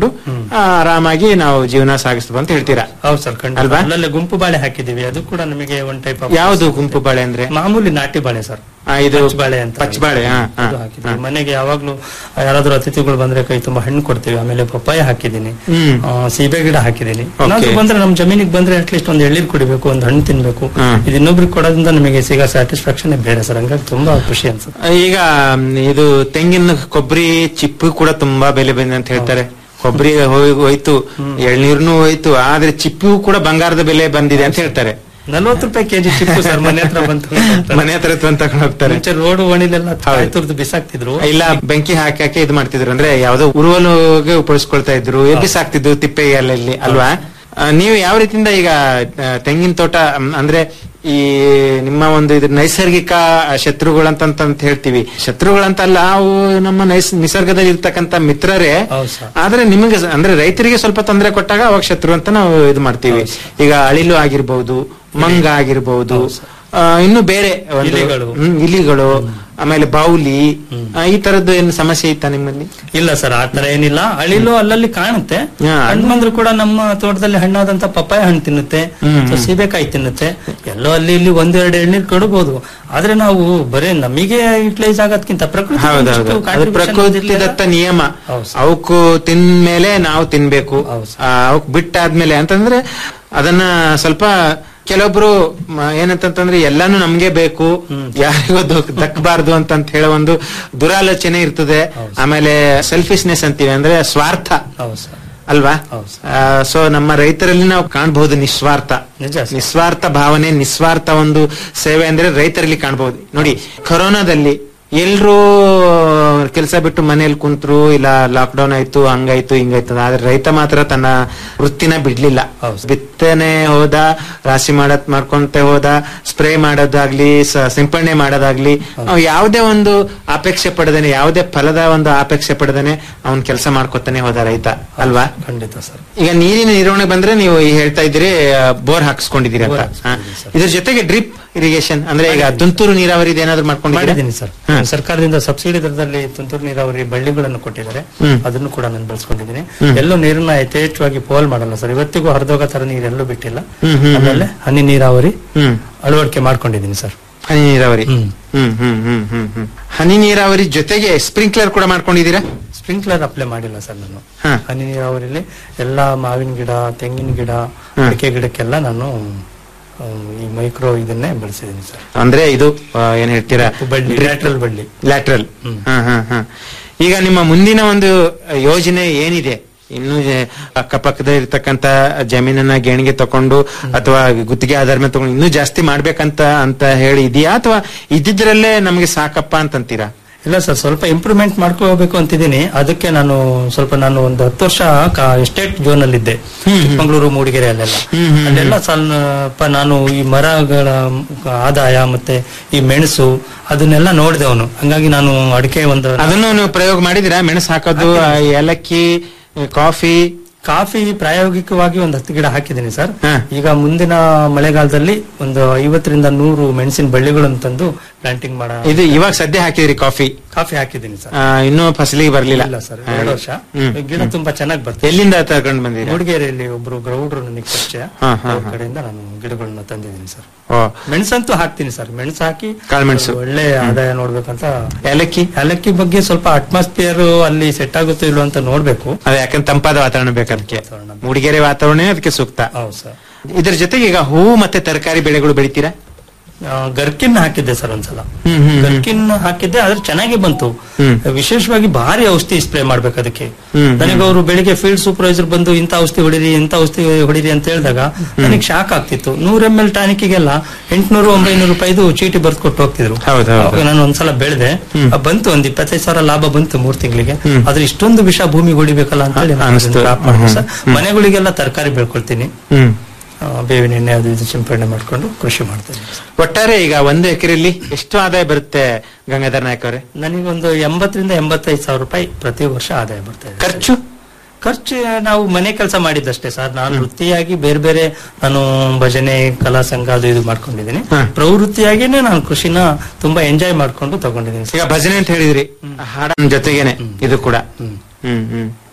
ಆ, ಆರಾಮಾಗಿ ನಾವು ಜೀವನ ಸಾಗಿಸ್ಬೋದು ಅಂತ ಹೇಳ್ತೀರಾ ಹೌದು ಸರ್ ಖಂಡಿತ ಅಲ್ವಾ? ಅಲ್ಲಲ್ಲೇ ಗುಂಪು ಬಾಳೆ ಹಾಕಿದೀವಿ ಅದು ಕೂಡ ನಮಗೆ ಒನ್ ಟೈಪ್ ಯಾವುದು ಗುಂಪು ಬಾಳೆ ಅಂದ್ರೆ ಮಾಮೂಲಿ ನಾಟಿ ಬಾಳೆ ಸರ್ ಆ, ಇದು ಪಚ್ಚಬಾಳೆ ಅಂತ ಪಚ್ಚಬಾಳೆ ಹಾ ಹಾ ಅದು ಹಾಕಿದೀವಿ ಮನೆಗೆ ಯಾವಾಗ್ಲೂ ಯಾರಾದ್ರೂ ಅತಿಥಿಗಳು ಬಂದ್ರೆ ಕೈ ತುಂಬಾ ಹಣ್ಣು ಕೊಡ್ತೀವಿ ಆಮೇಲೆ ಪಪ್ಪಾಯ ಹಾಕಿದೀನಿ ಹ್ಮ್ ಆ, ಸೀಬೆ ಗಿಡ ಹಾಕಿದೀನಿ Okay. ಏನಾದ್ರು ಬಂದ್ರೆ ನಮ್ ಜಮೀನಿಗೆ ಬಂದ್ರೆ ಅಟ್ಲೀಸ್ಟ್ ಒಂದ್ ಎಳ್ನೀರ್ ಕುಡಿಬೇಕು ಒಂದ್ ಹಣ್ಣು ತಿನ್ಬೇಕು ಹ್ಮ್. ಇದು ಇನ್ನೊಬ್ರಿಗೆ ಕೊಡೋದ್ರಿಂದ ನಮಗೆ ಸಿಗೋ ಸ್ಯಾಟಿಸ್ಫ್ಯಾಕ್ಷನ್ ಬೇರೆ ಸರ್ ಹಂಗಾಗಿ ತುಂಬಾ ಖುಷಿ ಅನ್ಸುತ್ತೆ ಈಗ ಮ್, ಇದು ತೆಂಗಿನ ಕೊಬ್ಬರಿ ಚಿಪ್ಪು ಕೂಡ ತುಂಬಾ ಬೆಲೆ ಬಂದಿದೆ ಅಂತ ಹೇಳ್ತಾರೆ ಕೊಬ್ಬರಿ ಹೋಯ್ತು ಎಳ್ನೀರ್ನು ಹೋಯ್ತು ಆದ್ರೆ ಚಿಪ್ಪು ಕೂಡ ಬಂಗಾರದ ಬೆಲೆ ಬಂದಿದೆ ಅಂತ ಹೇಳ್ತಾರೆ ನಲ್ವತ್ತು ರೂಪಾಯಿ ಕೆಜಿ ಚಿಪ್ಪು ಸರ್ ಮನೆ ಹತ್ರ ಬಂತು ಮನೆ ಹತ್ರ ತಂದು ತಗೊಂಡು ಹೋಗ್ತಾರೆ ಮುಂಚೆ ರೋಡ್ ಓಣಿಲೆಲ್ಲ ಹೌದು. ತುರ್ದು ಬಿಸಾಕ್ತಿದ್ರು ಇಲ್ಲ ಬೆಂಕಿ ಹಾಕಿ ಹಾಕಿ ಇದು ಮಾಡ್ತಿದ್ರು ಅಂದ್ರೆ ಯಾವ್ದೋ ಉರುವಲುಗೆ ಉಪಯೋಗಿಸ್ಕೊಳ್ತಾ ಇದ್ರು ಎಬ್ಬಿಸಾಕ್ತಿದ್ರು ತಿಪ್ಪೆ ಎಲೆಯಲ್ಲಿ ಅಲ್ವಾ ಆ, ನೀವು ಯಾವ ರೀತಿಯಿಂದ ಈಗ ಆ, ತೆಂಗಿನ ತೋಟ ಮ್, ಅಂದ್ರೆ ಈ ನಿಮ್ಮ ಒಂದು ಇದು ನೈಸರ್ಗಿಕ ಶತ್ರುಗಳಂತ ಅಂತ ಹೇಳ್ತೀವಿ ಶತ್ರುಗಳಂತಲ್ಲ ಅವು ನಮ್ಮ ನೈಸ್ ನಿಸರ್ಗದಲ್ಲಿ ಇರ್ತಕ್ಕಂತ ಮಿತ್ರರೇ ಹೌದು ಸರ್ ಆದ್ರೆ ನಿಮಗೆ ಸ- ಅಂದ್ರೆ ರೈತರಿಗೆ ಸ್ವಲ್ಪ ತೊಂದರೆ ಕೊಟ್ಟಾಗ ಅವಾಗ ಶತ್ರು ಅಂತ ನಾವು ಇದು ಮಾಡ್ತೀವಿ ಈಗ ಅಳಿಲು ಆಗಿರ್ಬಹುದು ಮಂಗ ಆಗಿರ್ಬಹುದು ಆ, ಇನ್ನು ಬೇರೆ ಒಂದು- ಇಲಿಗಳು. ಹ್ಮ್, ಇಲಿಗಳು ಆಮೇಲೆ ಬಾವುಲಿ ಆ, ಈ ತರದ್ದು ಏನು ಸಮಸ್ಯೆ ಇತ್ತಾ ನಿಮ್ಮಲ್ಲಿ ಇಲ್ಲ ಸರ್ ಆ ತರ ಏನಿಲ್ಲ ಅಳಿಲು ಅಲ್ಲಲ್ಲಿ ಕಾಣುತ್ತೆ ಹಾ. ಹಣ್ಣು ಬಂದ್ರು ಕೂಡ ನಮ್ಮ ತೋಟದಲ್ಲಿ ಹಣ್ಣಾದಂತ ಪಪ್ಪಾಯ ಹಣ್ಣು ತಿನ್ನುತ್ತೆ ಹ್ಮ್. ಸೊ ಸೀಬೆಕಾಯಿ ತಿನ್ನುತ್ತೆ ಎಲ್ಲೋ ಅಲ್ಲಿ ಇಲ್ಲಿ ಒಂದೆರಡು ಎಳ್ನೀರು ಕೊಡಬಹುದು ಆದ್ರೆ ನಾವು ಬರೇ ನಮಗೆ ಯುಟಿಲೈಸ್ ಆಗೋದ್ಕಿಂತ ಪ್ರಕೃತಿ ಹೌದೌದು ಒಂದಿಷ್ಟು ಅದು contribution ಪ್ರಕೃತಿ ಇರ್ಲಿಲ್ಲ. ದತ್ತ ನಿಯಮ ಹೌದು ಸರ್. ಅವಕ್ಕೂ ತಿಂದ್ಮೇಲೆ ನಾವು ತಿನ್ಬೇಕು ಹೌದು ಸರ್. ಆ, ಅವಕ್ ಬಿಟ್ಟಾದ್ಮೇಲೆ ಅಂತಂದ್ರೆ ಅದನ್ನ ಸ್ವಲ್ಪ ಕೆಲವೊಬ್ರು ಮ- ಏನಂತಂತಂದ್ರೆ ಎಲ್ಲಾನು ನಮ್ಗೆ ಬೇಕು ಯಾರಿಗೂ ದಕ್- ದಕ್ಕಬಾರ್ದು ಅಂತ ಹೇಳೋ ಒಂದು ದುರಾಲೋಚನೆ ಇರ್ತದೆ ಆಮೇಲೆ ಸೆಲ್ಫಿಶ್ನೆಸ್ ಅಂತೀವಿ ಅಂದ್ರೆ ಸ್ವಾರ್ಥ ಹೌದು ಸರ್ ಅಲ್ವಾ ಹೌದು ಸರ್. ಸೊ ನಮ್ಮ ರೈತರಲ್ಲಿ ನಾವು ಕಾಣಬಹುದು ನಿಸ್ವಾರ್ಥ ನಿಜ ಸರ್. ನಿಸ್ವಾರ್ಥ ಭಾವನೆ ನಿಸ್ವಾರ್ಥ ಒಂದು ಸೇವೆ ಅಂದ್ರೆ ರೈತರಲ್ಲಿ ಕಾಣಬಹುದು ನೋಡಿ ಕೊರೋನಾದಲ್ಲಿ ಎಲ್ರೂ ಕೆಲಸ ಬಿಟ್ಟು ಮನೇಲಿ ಕುಂತ್ರು ಇಲ್ಲ ಲಾಕ್ ಡೌನ್ ಆಯ್ತು ಹಂಗಾಯ್ತು ಹಿಂಗಾಯ್ತು ಆದ್ರೆ ರೈತ ಮಾತ್ರ ತನ್ನ ವೃತ್ತಿನ ಬಿಡ್ಲಿಲ್ಲ ಹೌದು. ಬಿತ್ತನೆ ಹೋದ ರಾಶಿ ಮಾಡತ್ ಮಾಡ್ಕೊಂತ ಹೋದ ಸ್ಪ್ರೇ ಮಾಡೋದಾಗ್ಲಿ ಸ- ಸಿಂಪಡಣೆ ಮಾಡೋದಾಗ್ಲಿ ಅವ್ ಯಾವುದೇ ಒಂದು ಅಪೇಕ್ಷೆ ಪಡದೇನೆ ಯಾವುದೇ ಫಲದ ಒಂದು ಅಪೇಕ್ಷೆ ಪಡದೇನೆ ಅವನ್ ಕೆಲಸ ಮಾಡ್ಕೊತಾನೆ ಹೋದ ರೈತ ಅಲ್ವಾ ಖಂಡಿತ ಸರ್ ಈಗ ನೀರಿನ ನಿರ್ವಹಣೆ ಬಂದ್ರೆ ನೀವು ಈ ಹೇಳ್ತಾ ಇದ್ದೀರಿ ಬೋರ್ ಹಾಕಿಸ್ಕೊಂಡಿದ್ದೀರಿ ಅಂತ ಬೋರ್ ಹಾಕ್ಸ್ಕೊಂಡಿದ್ದೀನಿ ಹಾ. ಇದ್ರ ಜೊತೆಗೆ ಡ್ರಿಪ್ ಇರಿಗೇಷನ್ ಅಂದ್ರೆ ಈಗ ತುಂತುರು ನೀರಾವರಿ ಏನಾದ್ರು ಮಾಡ್ಕೊಂಡಿದ್ದೀರಾ ಮಾಡಿದ್ದೀನಿ ಸರ್ ಸರ್ಕಾರದಿಂದ ಸಬ್ಸಿಡಿ ದರದಲ್ಲಿ ತುಂತುರು ನೀರಾವರಿ ಬಳ್ಳಿಗಳನ್ನು ಕೊಟ್ಟಿದ್ದಾರೆ ಹ್ಮ್. ಅದನ್ನು ಕೂಡ ನಾನು ಬೆಳೆಸ್ಕೊಂಡಿದ್ದೀನಿ ಎಲ್ಲೂ ನೀರನ್ನ ಯಥೇಚ್ಛವಾಗಿ ಪೋಲ್ ಮಾಡಲ್ಲ ಸರ್ ಇವತ್ತಿಗೂ ಹರಿದೋಗ ತರ ನೀರೆಲ್ಲೂ ಬಿಟ್ಟಿಲ್ಲ ಹ್ಮ್, ಹ್ಮ್, ಆಮೇಲೆ ಹನಿ ನೀರಾವರಿ ಹ್ಮ್ ಅಳವಡಿಕೆ ಮಾಡ್ಕೊಂಡಿದ್ದೀನಿ ಸರ್ ಹನಿ ನೀರಾವರಿ ಹ್ಮ್. ಹ್ಮ್ ಹ್ಮ್ ಹ್ಮ್ ಹ್ಮ್ ಹ್ಮ್ ಹನಿ ನೀರಾವರಿ ಜೊತೆಗೆ ಸ್ಪ್ರಿಂಕ್ಲರ್ ಕೂಡ ಮಾಡ್ಕೊಂಡಿದ್ದೀರಾ ಸ್ಪ್ರಿಂಕ್ಲರ್ ಅಪ್ಲೈ ಮಾಡಿಲ್ಲ ಸರ್ ನಾನು ಹಾ. ಹನಿ ನೀರಾವರಿಲಿ ಎಲ್ಲಾ ಮಾವಿನ ಗಿಡ ತೆಂಗಿನ ಗಿಡ ಅಡಿಕೆ ಗಿಡಕ್ಕೆಲ್ಲ ನಾನು ಆ, ಈ ಮೈಕ್ರೋ ಇದನ್ನೇ ಬೆಳೆಸಿದ್ದೀನಿ ಸರ್ ಅಂದ್ರೆ ಇದು ಆ, ಏನ್ ಹೇಳ್ತೀರಾ ಬಳ್ಳಿ ಲ್ಯಾಟ್ರಲ್ ಬಳ್ಳಿ ಲ್ಯಾಟ್ರಲ್ ಈಗ ನಿಮ್ಮ ಮುಂದಿನ ಒಂದು ಯೋಜನೆ ಏನಿದೆ ಇನ್ನು ಜ- ಅಕ್ಕಪಕ್ಕದ ಇರ್ತಕ್ಕಂತ ಜಮೀನನ್ನ ಗೇಣಿಗೆ ತಕೊಂಡು ಅಥವಾ ಗುತ್ತಿಗೆ ಆಧಾರ ಮೇಲೆ ತಗೊಂಡು ಇನ್ನೂ ಜಾಸ್ತಿ ಮಾಡ್ಬೇಕಂತ ಅಂತ ಹೇಳಿ ಇದೆಯಾ ಅಥವಾ ಇದ್ದಿದ್ರಲ್ಲೇ ನಮಗೆ ಸಾಕಪ್ಪ ಅಂತಂತೀರಾ ಇಲ್ಲ ಸರ್ ಸ್ವಲ್ಪ ಇಂಪ್ರೂವ್ಮೆಂಟ್ ಮಾಡ್ಕೋಬೇಕು ಅಂತಿದ್ದೀನಿ ಅದಕ್ಕೆ ನಾನು ಸ್ವಲ್ಪ ನಾನು ಒಂದು ಹತ್ತು ವರ್ಷ ಎಸ್ಟೇಟ್ ಝೋನ್ ಅಲ್ಲಿ ಇದ್ದೆ ಚಿಕ್ಕಮಂಗ್ಳೂರು ಮೂಡಿಗೆರೆ ಅಲ್ಲೆಲ್ಲ ಅಲ್ಲೆಲ್ಲ ಸ್ವಲ್ಪ ನಾನು ಈ ಮರಗಳ ಆದಾಯ ಮತ್ತೆ ಈ ಮೆಣಸು ಅದನ್ನೆಲ್ಲ ನೋಡಿದವನು ಹಂಗಾಗಿ ನಾನು ಅಡಿಕೆ ಒಂದು ಅದನ್ನು ನೀವು ಪ್ರಯೋಗ ಮಾಡಿದಿರಾ ಮೆಣಸು ಹಾಕೋದು ಆ, ಏಲಕ್ಕಿ ಕಾಫಿ ಕಾಫಿ ಪ್ರಾಯೋಗಿಕವಾಗಿ ಒಂದು ಹತ್ತು ಗಿಡ ಹಾಕಿದ್ದೀನಿ ಸರ್ ಹಾ. ಈಗ ಮುಂದಿನ ಮಳೆಗಾಲದಲ್ಲಿ ಒಂದು ಐವತ್ತರಿಂದ ನೂರು ಮೆಣಸಿನ ಬಳ್ಳಿಗಳನ್ನು ತಂದು ಪ್ಲಾಂಟಿಂಗ್ ಮಾಡ ಇದು ಇವಾಗ ಸದ್ಯ ಹಾಕಿದ್ರಿ ಕಾಫಿ ಕಾಫಿ ಹಾಕಿದ್ದೀನಿ ಸರ್ ಆ, ಇನ್ನೂ ಫಸಲಿಗೆ ಬರ್ಲಿಲ್ಲ ಇಲ್ಲ ಸರ್ ಎರಡು ವರ್ಷ ಹ್ಮ್. ಗಿಡ ತುಂಬಾ ಚೆನ್ನಾಗಿ ಬರ್ತದೆ ಎಲ್ಲಿಂದ ತಗೊಂಡ್ ಬಂದಿರಾ ಮೂಡಿಗೆರೆಯಲ್ಲಿ ಒಬ್ರು ಗೌಡ್ರು ನನಗೆ ಪರಿಚಯ ಹಾ, ಹಾ, ಅವ್ರ ಕಡೆಯಿಂದ ನಾನು ಗಿಡಗಳನ್ನ ತಂದಿದ್ದೀನಿ ಸರ್ ಓ ಮೆಣಸಂತೂ ಹಾಕ್ತೀನಿ ಸರ್ ಮೆಣಸು ಹಾಕಿ ಕಾಳ್ಮೆಣಸು. ಒಳ್ಳೆ ಆದಾಯ ನೋಡ್ಬೇಕಂತ ಏಲಕ್ಕಿ ಏಲಕ್ಕಿ ಬಗ್ಗೆ ಸ್ವಲ್ಪ ಅಟ್ಮಾಸ್ಫಿಯರ್ ಅಲ್ಲಿ ಸೆಟ್ ಆಗುತ್ತೋ ಇಲ್ವೋ ಅಂತ ನೋಡ್ಬೇಕು ಅದೇ ಯಾಕಂದ್ರೆ ತಂಪಾದ ವಾತಾವರಣ ಬೇಕು ಅದಕ್ಕೆ ಮೂಡಿಗೆರೆ ವಾತಾವರಣ ಅದಕ್ಕೆ ಸೂಕ್ತ ಹೌದು ಸರ್ ಇದ್ರ ಜೊತೆಗೆ ಈಗ ಹೂವು ಮತ್ತೆ ತರಕಾರಿ ಬೆಳೆಗಳು ಬೆಳಿತೀರಾ ಆ, ಗರ್ಕಿನ್ ಹಾಕಿದ್ದೆ ಸರ್ ಒಂದ್ಸಲ ಹ್ಮ್, ಹ್ಮ್, ಹ್ಮ್. ಗರ್ಕಿನ್ ಹಾಕಿದ್ದೆ ಆದ್ರೆ ಚೆನ್ನಾಗಿ ಬಂತು ಹ್ಮ್. ವಿಶೇಷವಾಗಿ ಭಾರಿ ಔಷಧಿ ಸ್ಪ್ರೇ ಮಾಡ್ಬೇಕು ಅದಕ್ಕೆ ಹ್ಮ್, ನನಗೆ ಅವರು ಬೆಳಿಗ್ಗೆ ಫೀಲ್ಡ್ ಸೂಪರ್ವೈಸರ್ ಬಂದು ಇಂಥ ಔಷಧಿ ಹೊಡಿರಿ ಇಂಥ ಔಷಧಿ ಹೊಡಿರಿ ಅಂತ ಹೇಳಿದಾಗ ನನಗೆ ಶಾಕ್ ಆಗ್ತಿತ್ತು ನೂರ ಎಂ ಎಲ್ ಟಾನಿಕ್ಗೆಲ್ಲ ಎಂಟ್ನೂರು ಒಂಬೈನೂರು ರೂಪಾಯಿದು ಚೀಟಿ ಬರ್ದು ಕೊಟ್ಟು ಹೋಗ್ತಿದ್ರು ಹೌದು, ಹೌದು. ಅವಾಗ ನಾನು ಒಂದ್ಸಲ ಬೆಳೆದೆ ಬಂತು ಒಂದ್ ಇಪ್ಪತ್ತೈದು ಸಾವಿರ ಲಾಭ ಬಂತು ಮೂರ್ ತಿಂಗಳಿಗೆ ಆದ್ರೆ ಇಷ್ಟೊಂದು ವಿಷ ಭೂಮಿಗೆ ಹೊಡಿಬೇಕಲ್ಲ ಅಂತ ಹೇಳಿ ನಾನು ಅನಿಸ್ತು. ಅದನ್ನ stop ಮಾಡ್ದೆ ಸರ್. ಮನೆಗಳಿಗೆಲ್ಲ ತರಕಾರಿ ಬೆಳ್ಕೊಳ್ತೀನಿ ಹ್ಮ್ ಆ, ಬೇವಿನ ಎಣ್ಣೆ ಅದು ಇದು ಸಿಂಪಡಣೆ ಮಾಡ್ಕೊಂಡು ಕೃಷಿ ಮಾಡ್ತೀನಿ ಒಟ್ಟಾರೆ ಈಗ ಒಂದು ಎಕರೆಯಲ್ಲಿ ಎಷ್ಟು ಆದಾಯ ಬರುತ್ತೆ ಗಂಗಾಧರ್ ನಾಯಕ್ ಅವರೇ ನನಗೊಂದು ಎಂಬತ್ತರಿಂದ ಎಂಬತ್ತೈದು ಸಾವಿರ ರೂಪಾಯಿ ಪ್ರತಿ ವರ್ಷ ಆದಾಯ ಬರ್ತಾ ಇದೆ ಖರ್ಚು ಖರ್ಚು ನಾವು ಮನೆ ಕೆಲಸ ಮಾಡಿದ್ದಷ್ಟೇ ಸರ್ ನಾನು ವೃತ್ತಿಯಾಗಿ ಬೇರೆ ಬೇರೆ ನಾನು ಭಜನೆ ಕಲಾ ಸಂಘ ಅದು ಇದು ಮಾಡ್ಕೊಂಡಿದ್ದೀನಿ ಹ. ಪ್ರವೃತ್ತಿಯಾಗಿನೇ ನಾನು ಕೃಷಿನ ತುಂಬಾ ಎಂಜಾಯ್ ಮಾಡ್ಕೊಂಡು ತಗೊಂಡಿದ್ದೀನಿ ಸರ್ ಈಗ ಭಜನೆ ಅಂತ ಹೇಳಿದ್ರಿ ಹಾಡ ಜೊತೆಗೇನೆ ಇದು ಕೂಡ ಹ್ಮ್ ಹ್ಮ್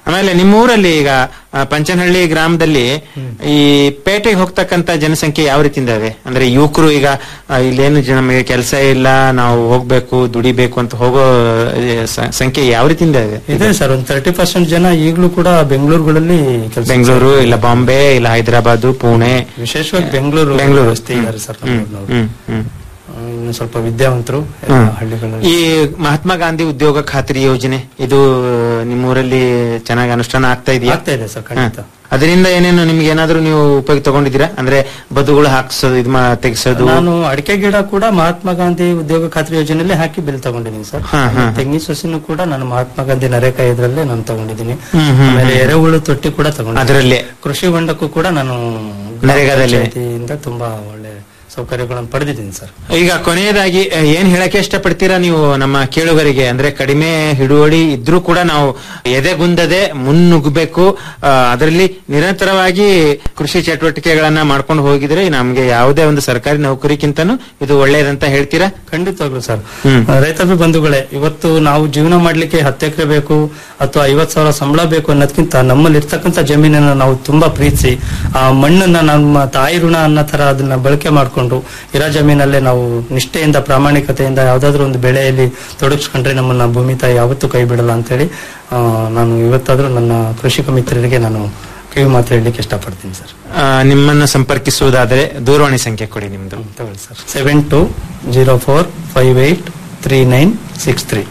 ಆಮೇಲೆ ನಿಮ್ಮೂರಲ್ಲಿ ಈಗ ಆ, ಪಂಚನಹಳ್ಳಿ ಗ್ರಾಮದಲ್ಲಿ ಈ ಪೇಟೆಗೆ ಹೋಗ್ತಕ್ಕಂತ ಜನಸಂಖ್ಯೆ ಯಾವ ರೀತಿಯಿಂದ ಇದೆ ಅಂದ್ರೆ ಯುವಕರು ಈಗ ಆ, ಇಲ್ಲೇನು ಜನ- ನಮಗೆ ಕೆಲಸ ಇಲ್ಲ ನಾವು ಹೋಗ್ಬೇಕು ದುಡಿಬೇಕು ಅಂತ ಹೋಗೋ ಆ, ಸ- ಸಂಖ್ಯೆ ಯಾವ ರೀತಿಯಿಂದ ಇದೆ ಇದೆ ಸರ್ ಒಂದು ತರ್ಟಿ ಪರ್ಸೆಂಟ್ ಜನ ಈಗಲೂ ಕೂಡ ಬೆಂಗಳೂರುಗಳಲ್ಲಿ ಕೆಲಸ ಬೆಂಗಳೂರು ಇಲ್ಲ ಬಾಂಬೆ ಇಲ್ಲ ಹೈದರಾಬಾದ್ ಪುಣೆ ವಿಶೇಷವಾಗಿ ಬೆಂಗಳೂರು ಬೆಂಗಳೂರು ಜಾಸ್ತಿ ಇದ್ದಾರೆ ಸರ್ ಹ್ಮ್, ನಮ್ಮೂರ್ನವ್ರು. ಹ್ಮ್, ಹ್ಮ್. ಆ, ಇನ್ನು ಸ್ವಲ್ಪ ವಿದ್ಯಾವಂತರು ಎಲ್ಲ ಹ್ಮ್. ಹಳ್ಳಿಗಳಲ್ಲಿ ಈ ಮಹಾತ್ಮ ಗಾಂಧಿ ಉದ್ಯೋಗ ಖಾತ್ರಿ ಯೋಜನೆ ಇದು ನಿಮ್ಮೂರಲ್ಲಿ ಚೆನ್ನಾಗಿ ಅನುಷ್ಠಾನ ಆಗ್ತಾ ಇದೆಯಾ ಆಗ್ತಾ ಇದೆ ಸರ್ ಖಂಡಿತ ಹ. ಅದರಿಂದ ಏನೇನು ನಿಮ್ಗೆ ಏನಾದ್ರೂ ನೀವು ಉಪಯೋಗ ತಗೊಂಡಿದ್ದೀರಾ ಅಂದ್ರೆ ಬದುಗಳು ಹಾಕ್ಸೋದು ಇದು ಮಾ- ತೆಗ್ಸೋದು ನಾನು ಅಡಿಕೆ ಗಿಡ ಕೂಡ ಮಹಾತ್ಮ ಗಾಂಧಿ ಉದ್ಯೋಗ ಖಾತ್ರಿ ಯೋಜನೆಯಲ್ಲಿ ಹಾಕಿ ಬಿಲ್ ತಗೊಂಡಿದ್ದೀನಿ ಸರ್ ಹಾ, ಹಾ. ತೆಂಗಿನ ಸೊಸಿನೂ ಕೂಡ ನಾನು ಮಹಾತ್ಮ ಗಾಂಧಿ ನರೇಗಾ ಇದ್ರಲ್ಲೇ ನಾನು ತಗೊಂಡಿದ್ದೀನಿ ಹ್ಮ್, ಹ್ಮ್, ಆಮೇಲೆ ಎರೆಹುಳು ತೊಟ್ಟಿ ಕೂಡ ತಗೊಂಡಿದ್ದೀನಿ ಅದರಲ್ಲೇ ಕೃಷಿ ಹೊಂಡಕ್ಕೂ ಕೂಡ ನಾನು ನರೇಗಾದಲ್ಲಿ? ಪಂಚಾಯ್ತಿಯಿಂದ ತುಂಬಾ ಒಳ್ಳೆ ಸೌಕರ್ಯಗಳನ್ನು ಪಡೆದಿದ್ದೀನಿ ಸರ್ ಈಗ ಕೊನೆಯದಾಗಿ ಅಹ್, ಏನ್ ಹೇಳಕ್ಕೆ ಇಷ್ಟಪಡ್ತೀರಾ ನೀವು ನಮ್ಮ ಕೇಳುಗರಿಗೆ ಅಂದ್ರೆ ಕಡಿಮೆ ಹಿಡುವಳಿ ಇದ್ರೂ ಕೂಡ ನಾವು ಎದೆಗುಂದದೆ ಮುನ್ನುಗ್ಗಬೇಕು ಅದರಲ್ಲಿ ನಿರಂತರವಾಗಿ ಕೃಷಿ ಚಟುವಟಿಕೆಗಳನ್ನ ಮಾಡ್ಕೊಂಡು ಹೋಗಿದ್ರೆ ನಮ್ಗೆ ಯಾವುದೇ ಒಂದು ಸರ್ಕಾರಿ ನೌಕರಿಗಿಂತನೂ ಇದು ಒಳ್ಳೇದಂತ ಹೇಳ್ತೀರಾ ಖಂಡಿತವಾಗ್ಲು ಸರ್ ಹ್ಮ್. ಆ, ರೈತಾಪಿ ಬಂಧುಗಳೇ ಇವತ್ತು ನಾವು ಜೀವನ ಮಾಡ್ಲಿಕ್ಕೆ ಹತ್ತು ಎಕರೆ ಬೇಕು ಅಥವಾ ಐವತ್ ಸಾವಿರ ಸಂಬಳ ಬೇಕು ಅನ್ನೋದಕ್ಕಿಂತ ನಮ್ಮಲ್ಲಿ ಇರ್ತಕ್ಕಂಥ ಜಮೀನನ್ನ ನಾವು ತುಂಬಾ ಪ್ರೀತಿಸಿ ಆ ಮಣ್ಣನ್ನ ನಮ್ಮ ತಾಯಿ ಋಣ ಅನ್ನೋ ತರ ಅದನ್ನ ಬಳಕೆ ಮಾಡ್ಕೊಂಡು ಇರೋ ಜಮೀನಲ್ಲೇ ನಾವು ನಿಷ್ಠೆಯಿಂದ ಪ್ರಾಮಾಣಿಕತೆಯಿಂದ ಯಾವ್ದಾದ್ರು ಒಂದು ಬೆಳೆಯಲ್ಲಿ ತೊಡಗಿಸ್ಕೊಂಡ್ರೆ ನಮ್ಮನ್ನ ಭೂಮಿ ತಾಯಿ ಯಾವತ್ತೂ ಕೈ ಬಿಡಲ್ಲ ಅಂತೇಳಿ ಆ, ನಾನು ಇವತ್ತಾದ್ರೂ ನನ್ನ ಕೃಷಿಕ ಮಿತ್ರರಿಗೆ ನಾನು ಕಿವಿ ಮಾತು ಹೇಳಲಿಕ್ಕೆ ಇಷ್ಟಪಡ್ತೀನಿ ಸರ್ ಆ, ನಿಮ್ಮನ್ನ ಸಂಪರ್ಕಿಸುವುದಾದ್ರೆ ದೂರವಾಣಿ ಸಂಖ್ಯೆ ಕೊಡಿ ನಿಮ್ದು ತಗೊಳ್ಳಿ sir seven two zero four five eight three nine six three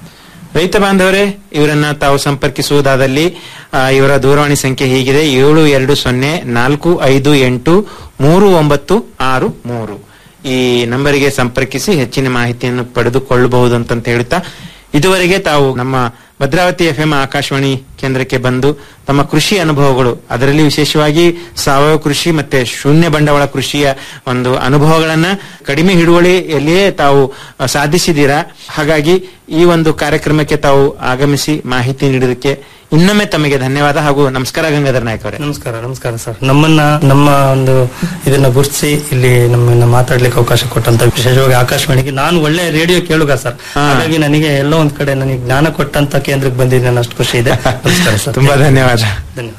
ರೈತ ಬಾಂಧವರೇ ಇವರನ್ನ ತಾವು ಸಂಪರ್ಕಿಸುವುದಾದಲ್ಲಿ ಆ, ಇವರ ದೂರವಾಣಿ ಸಂಖ್ಯೆ ಹೀಗಿದೆ ಏಳು ಎರಡು ಸೊನ್ನೆ ನಾಲ್ಕು ಐದು ಎಂಟು ಮೂರು ಒಂಬತ್ತು ಆರು ಮೂರು ಈ ನಂಬರಿಗೆ ಸಂಪರ್ಕಿಸಿ ಹೆಚ್ಚಿನ ಮಾಹಿತಿಯನ್ನು ಪಡೆದುಕೊಳ್ಳಬಹುದು ಅಂತಂತ ಹೇಳುತ್ತಾ ಇದುವರೆಗೆ ತಾವು ನಮ್ಮ ಭದ್ರಾವತಿ ಎಫ್ ಎಂ ಆಕಾಶವಾಣಿ ಕೇಂದ್ರಕ್ಕೆ ಬಂದು ತಮ್ಮ ಕೃಷಿ ಅನುಭವಗಳು ಅದರಲ್ಲಿ ವಿಶೇಷವಾಗಿ ಸಾವಯವ ಕೃಷಿ ಮತ್ತೆ ಶೂನ್ಯ ಬಂಡವಾಳ ಕೃಷಿಯ ಒಂದು ಅನುಭವಗಳನ್ನ ಕಡಿಮೆ ಹಿಡುವಳಿಯಲ್ಲಿಯೇ ತಾವು ಆ, ಸಾಧಿಸಿದ್ದೀರಾ ಹಾಗಾಗಿ ಈ ಒಂದು ಕಾರ್ಯಕ್ರಮಕ್ಕೆ ತಾವು ಆಗಮಿಸಿ ಮಾಹಿತಿ ನೀಡೋದಕ್ಕೆ ಇನ್ನೊಮ್ಮೆ ತಮಗೆ ಧನ್ಯವಾದ ಹಾಗೂ ನಮಸ್ಕಾರ ಗಂಗಾಧರ ನಾಯಕ್ ಅವರೇ ನಮಸ್ಕಾರ ನಮಸ್ಕಾರ ಸರ್ ನಮ್ಮನ್ನ ನಮ್ಮ ಒಂದು ಇದನ್ನ ಗುರುತಿಸಿ ಇಲ್ಲಿ ನಮ್ಮನ್ನ ಮಾತಾಡ್ಲಿಕ್ಕೆ ಅವಕಾಶ ಕೊಟ್ಟಂತ ವಿಶೇಷವಾಗಿ ಆಕಾಶವಾಣಿಗೆ ನಾನು ಒಳ್ಳೆ ರೇಡಿಯೋ ಕೇಳುಗ ಸರ್ ಹಾ. ಹಾಗಾಗಿ ನನಗೆ ಎಲ್ಲೋ ಒಂದ್ ಕಡೆ ನನಗೆ ಜ್ಞಾನ ಕೊಟ್ಟಂತ ಕೇಂದ್ರಕ್ಕೆ ಬಂದಿದ್ದೀನಿ ಅಷ್ಟು ಖುಷಿ ಇದೆ ನಮಸ್ಕಾರ ಸರ್ ತುಂಬಾ ಧನ್ಯವಾದ ಧನ್ಯವಾದ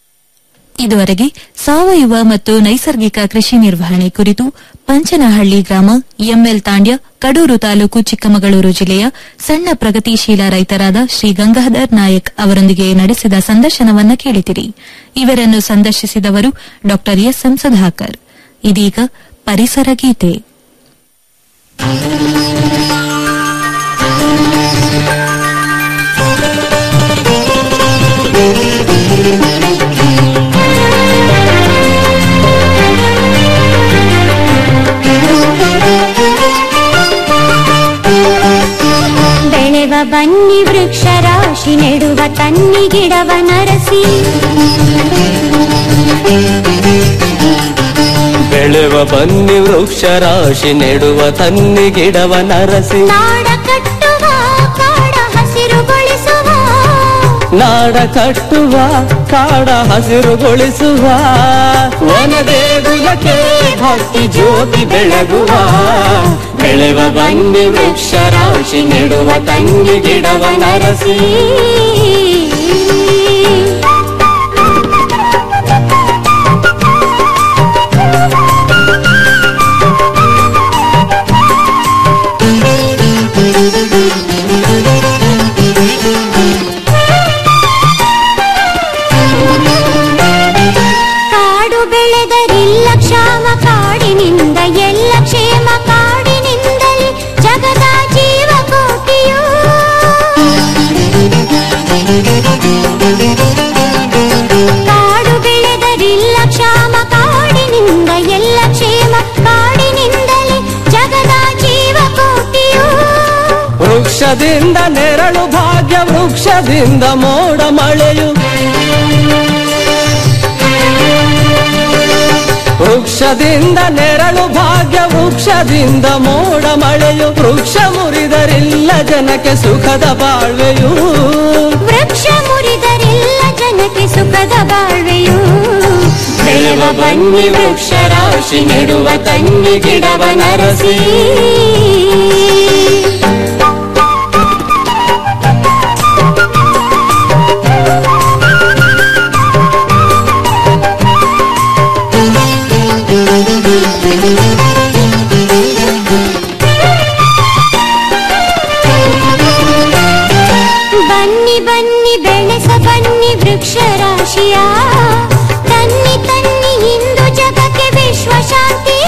ಇದುವರೆಗೆ ಸಾವಯವ ಮತ್ತು ನೈಸರ್ಗಿಕ ಕೃಷಿ ನಿರ್ವಹಣೆ ಕುರಿತು ಪಂಚನಹಳ್ಳಿ ಗ್ರಾಮ ಎಂಎಲ್ ತಾಂಡ್ಯ ಕಡೂರು ತಾಲೂಕು ಚಿಕ್ಕಮಗಳೂರು ಜಿಲ್ಲೆಯ ಸಣ್ಣ ಪ್ರಗತಿಶೀಲ ರೈತರಾದ ಶ್ರೀ ಗಂಗಾಧರ್ ನಾಯಕ್ ಅವರೊಂದಿಗೆ ನಡೆಸಿದ ಸಂದರ್ಶನವನ್ನ ಕೇಳಿದಿರಿ ಇವರನ್ನು ಸಂದರ್ಶಿಸಿದವರು ಡಾ ಎಸ್ ಎಂ ಸುಧಾಕರ್ ಇದೀಗ ಪರಿಸರ ಗೀತೆ ಬೆಳೆವ ಬನ್ನಿ ವೃಕ್ಷ ರಾಶಿ ನೆಡುವ ತನ್ನಿ ಗಿಡವ ನರಸಿ ಬೆಳೆವ ಬನ್ನಿ ವೃಕ್ಷ ರಾಶಿ ನೆಡುವ ತನ್ನಿ ಗಿಡವ ನರಸಿ ನಾಡ ಕಟ್ಟುವ ಕಾಡ ಹಸಿರುಗೊಳಿಸುವ ನಾಡ ಕಟ್ಟುವ ಕಾಡ ಹಸಿರುಗೊಳಿಸುವ ವನದೇಗುಲಕ್ಕೆ ಭಕ್ತಿ ಜ್ಯೋತಿ ಬೆಳಗುವ ಬೆಳೆವ ಬನ್ನಿ ವೃಕ್ಷ ರಾಶಿ ನೆಡುವ ತನ್ನಿ ಗಿಡವ ನರಸಿ ಕಾಡು ಬೆಳೆದರಿಲ್ಲ ಕ್ಷಾಮ ಕಾಡಿನಿಂದ ಎಲ್ಲ ಕ್ಷೇಮ ಕಾಡಿನಿಂದಲೇ ಜಗದ ಜೀವ ಕೋಟಿಯು ಕಾಡು ಬೆಳೆದರಿಲ್ಲ ಕ್ಷಾಮ ಕಾಡಿನಿಂದ ಎಲ್ಲ ಕ್ಷೇಮ ಕಾಡಿನಿಂದಲೇ ಜಗದ ಜೀವ ಕೋಟಿಯು ವೃಕ್ಷದಿಂದ ನೆರಳು ಭಾಗ್ಯ ವೃಕ್ಷದಿಂದ ಮೋಡ ಮಳೆಯು ವೃಕ್ಷದಿಂದ ನೆರಳು ಭಾಗ್ಯ ವೃಕ್ಷದಿಂದ ಮೋಡ ಮಳೆಯು ವೃಕ್ಷ ಮುರಿದರಿಲ್ಲ ಜನಕ್ಕೆ ಸುಖದ ಬಾಳ್ವೆಯು ವೃಕ್ಷ ಮುರಿದರಿಲ್ಲ ಜನಕ್ಕೆ ಸುಖದ ಬಾಳ್ವೆಯು ಬೆಳೆವ ಬನ್ನಿ ವೃಕ್ಷ ರಾಶಿ ನೆಡುವ ತನ್ನಿ ಗಿಡವ ನರಸಿ ಬನ್ನಿ ವೃಕ್ಷ ರಾಶಿಯ ತನ್ನಿ ತನ್ನಿ ಇಂದು ಜಗಕ್ಕೆ ವಿಶ್ವ ಶಾಂತಿಯ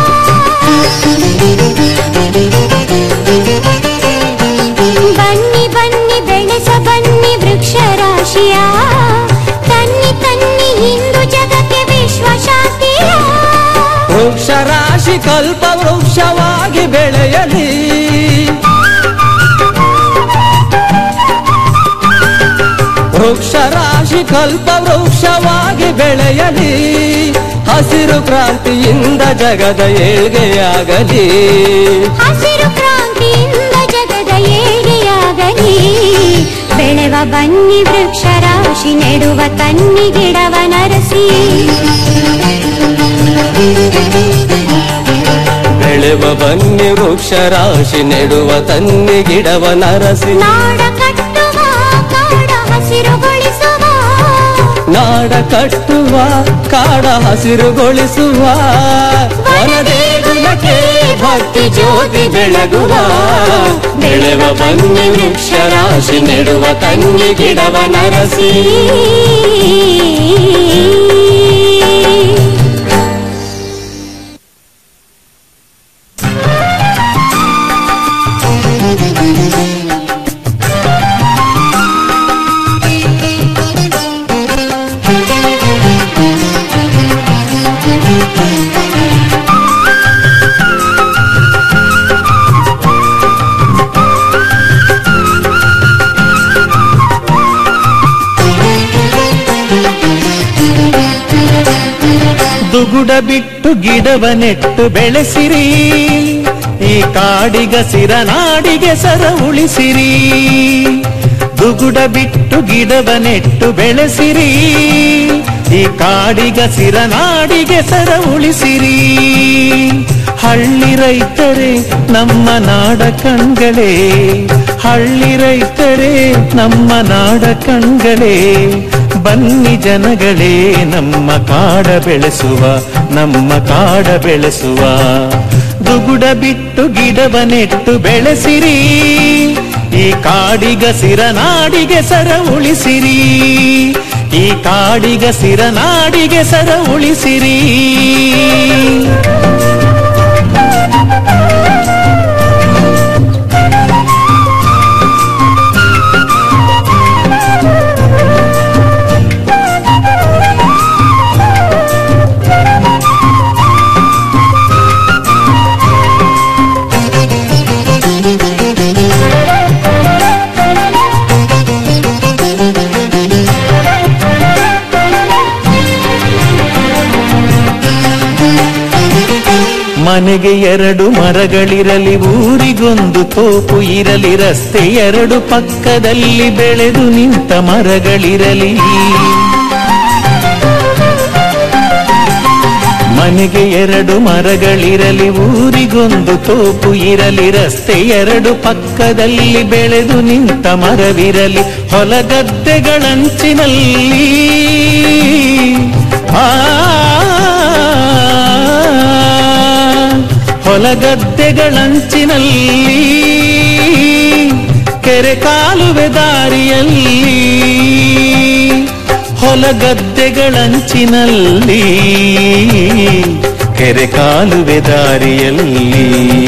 ಬನ್ನಿ ಬನ್ನಿ ಬೆಳೆಸ ಬನ್ನಿ ವೃಕ್ಷ ರಾಶಿಯ ತನ್ನಿ ತನ್ನಿ ಇಂದು ಜಗಕ್ಕೆ ವಿಶ್ವ ಶಾಂತಿಯ ವೃಕ್ಷ ರಾಶಿ ಕಲ್ಪ ವೃಕ್ಷವಾಗಿ ಬೆಳೆಯಲಿ ವೃಕ್ಷ ರಾಶಿ ಕಲ್ಪ ವೃಕ್ಷವಾಗಿ ಬೆಳೆಯಲಿ ಹಸಿರು ಕ್ರಾಂತಿಯಿಂದ ಜಗದ ಏಳ್ಗೆಯಾಗಲಿ ಹಸಿರು ಕ್ರಾಂತಿಯಿಂದ ಜಗದ ಏಳಿಯಾಗಲಿ ಬೆಳೆವ ಬನ್ನಿ ವೃಕ್ಷ ರಾಶಿ ನೆಡುವ ತನ್ನಿ ಗಿಡವ ನರಸಿ ಬೆಳೆವ ಬನ್ನಿ ವೃಕ್ಷ ರಾಶಿ ನೆಡುವ ತನ್ನಿ ಗಿಡವ ನರಸಿ ನಾಡ ಕಟ್ಟುವ ಕಾಡ ಹಸಿರುಗೊಳಿಸುವ ನಾಡ ಕಟ್ಟುವ ಕಾಡ ಹಸಿರುಗೊಳಿಸುವ ವನದೇಗುಲಕ್ಕೆ ಭಕ್ತಿ ಜ್ಯೋತಿ ಬೆಳಗುವ ಬೆಳೆವ ಬನ್ನಿ ವೃಕ್ಷ ರಾಶಿ ನೆಡುವ ತನ್ನಿ ಗಿಡವ ನರಸಿ ದುಗುಡ ಬಿಟ್ಟು ಗಿಡವ ನೆಟ್ಟು ಬೆಳೆಸಿರಿ ಈ ಕಾಡಿಗ ಸಿರ ನಾಡಿಗೆ ಸರ ಉಳಿಸಿರಿ ದುಗುಡ ಬಿಟ್ಟು ಗಿಡವ ನೆಟ್ಟು ಬೆಳೆಸಿರಿ ಈ ಕಾಡಿಗ ಸಿರ ನಾಡಿಗೆ ಸರ ಉಳಿಸಿರಿ ಹಳ್ಳಿ ರೈತರೇ ನಮ್ಮ ನಾಡ ಕಣ್ಗಳೇ ಹಳ್ಳಿ ರೈತರೇ ನಮ್ಮ ನಾಡ ಕಣ್ಗಳೇ ಬನ್ನಿ ಜನಗಳೇ ನಮ್ಮ ಕಾಡ ಬೆಳೆಸುವ ನಮ್ಮ ಕಾಡ ಬೆಳೆಸುವ ದುಗುಡ ಬಿಟ್ಟು ಗಿಡವ ನೆಟ್ಟು ಬೆಳೆಸಿರಿ ಈ ಕಾಡಿಗ ಸಿರ ನಾಡಿಗೆ ಸರ ಉಳಿಸಿರಿ ಈ ಕಾಡಿಗ ಸಿರ ನಾಡಿಗೆ ಸರ ಉಳಿಸಿರಿ ಮನೆಗೆ ಎರಡು ಮರಗಳಿರಲಿ ಊರಿಗೊಂದು ತೋಪು ಇರಲಿ ರಸ್ತೆ ಎರಡು ಪಕ್ಕದಲ್ಲಿ ಬೆಳೆದು ನಿಂತ ಮರಗಳಿರಲಿ ಮನೆಗೆ ಎರಡು ಮರಗಳಿರಲಿ ಊರಿಗೊಂದು ತೋಪು ಇರಲಿ ರಸ್ತೆ ಎರಡು ಪಕ್ಕದಲ್ಲಿ ಬೆಳೆದು ನಿಂತ ಮರವಿರಲಿ ಹೊಲಗದ್ದೆಗಳಂಚಿನಲ್ಲಿ ಆ ಹೊಲಗದ್ದೆಗಳಂಚಿನಲ್ಲಿ ಕೆರೆ ಕಾಲುವೆ ದಾರಿಯಲ್ಲಿ ಹೊಲಗದ್ದೆಗಳಂಚಿನಲ್ಲಿ ಕೆರೆ ಕಾಲುವೆ ದಾರಿಯಲ್ಲಿ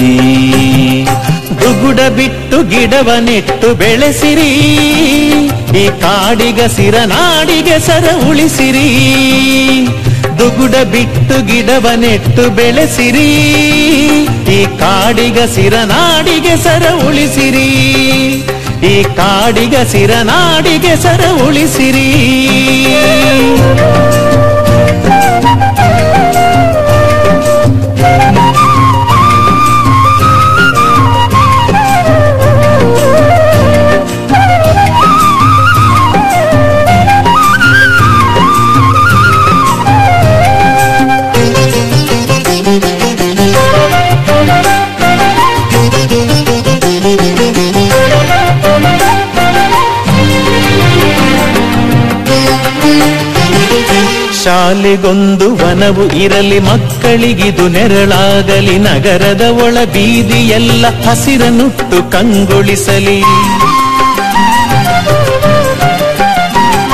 ದುಗುಡ ಬಿಟ್ಟು ಗಿಡವ ನೆಟ್ಟು ಬೆಳೆಸಿರಿ ಈ ಕಾಡಿಗ ಸಿರ ನಾಡಿಗೆ ಸರ ಉಳಿಸಿರಿ ದುಗುಡ ಬಿಟ್ಟು ಗಿಡವ ನೆಟ್ಟು ಬೆಳೆಸಿರಿ ಈ ಕಾಡಿಗ ಸಿರ ನಾಡಿಗೆ ಸರ ಉಳಿಸಿರಿ ಈ ಕಾಡಿಗ ಸಿರ ನಾಡಿಗೆ ಸರ ಉಳಿಸಿರಿ ಶಾಲೆಗೊಂದು ವನವು ಇರಲಿ ಮಕ್ಕಳಿಗಿದು ನೆರಳಾಗಲಿ ನಗರದ ಒಳ ಬೀದಿಯೆಲ್ಲ ಹಸಿರನುಟ್ಟು ಕಂಗೊಳಿಸಲಿ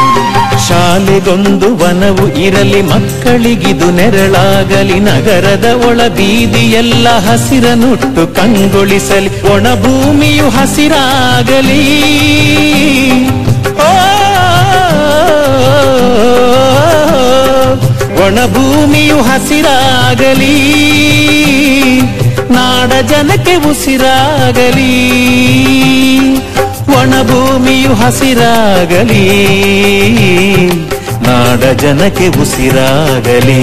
ಶಾಲೆಗೊಂದು ವನವು ಇರಲಿ ಮಕ್ಕಳಿಗಿದು ನೆರಳಾಗಲಿ ನಗರದ ಒಳ ಬೀದಿಯೆಲ್ಲ ಹಸಿರನುಟ್ಟು ಕಂಗೊಳಿಸಲಿ ಒಣ ಭೂಮಿಯು ಹಸಿರಾಗಲಿ ಓ, ಒಣ ಭೂಮಿಯು ಹಸಿರಾಗಲಿ ನಾಡ ಜನಕ್ಕೆ ಉಸಿರಾಗಲಿ ಒಣ ಭೂಮಿಯು ಹಸಿರಾಗಲಿ ನಾಡ ಜನಕ್ಕೆ ಉಸಿರಾಗಲಿ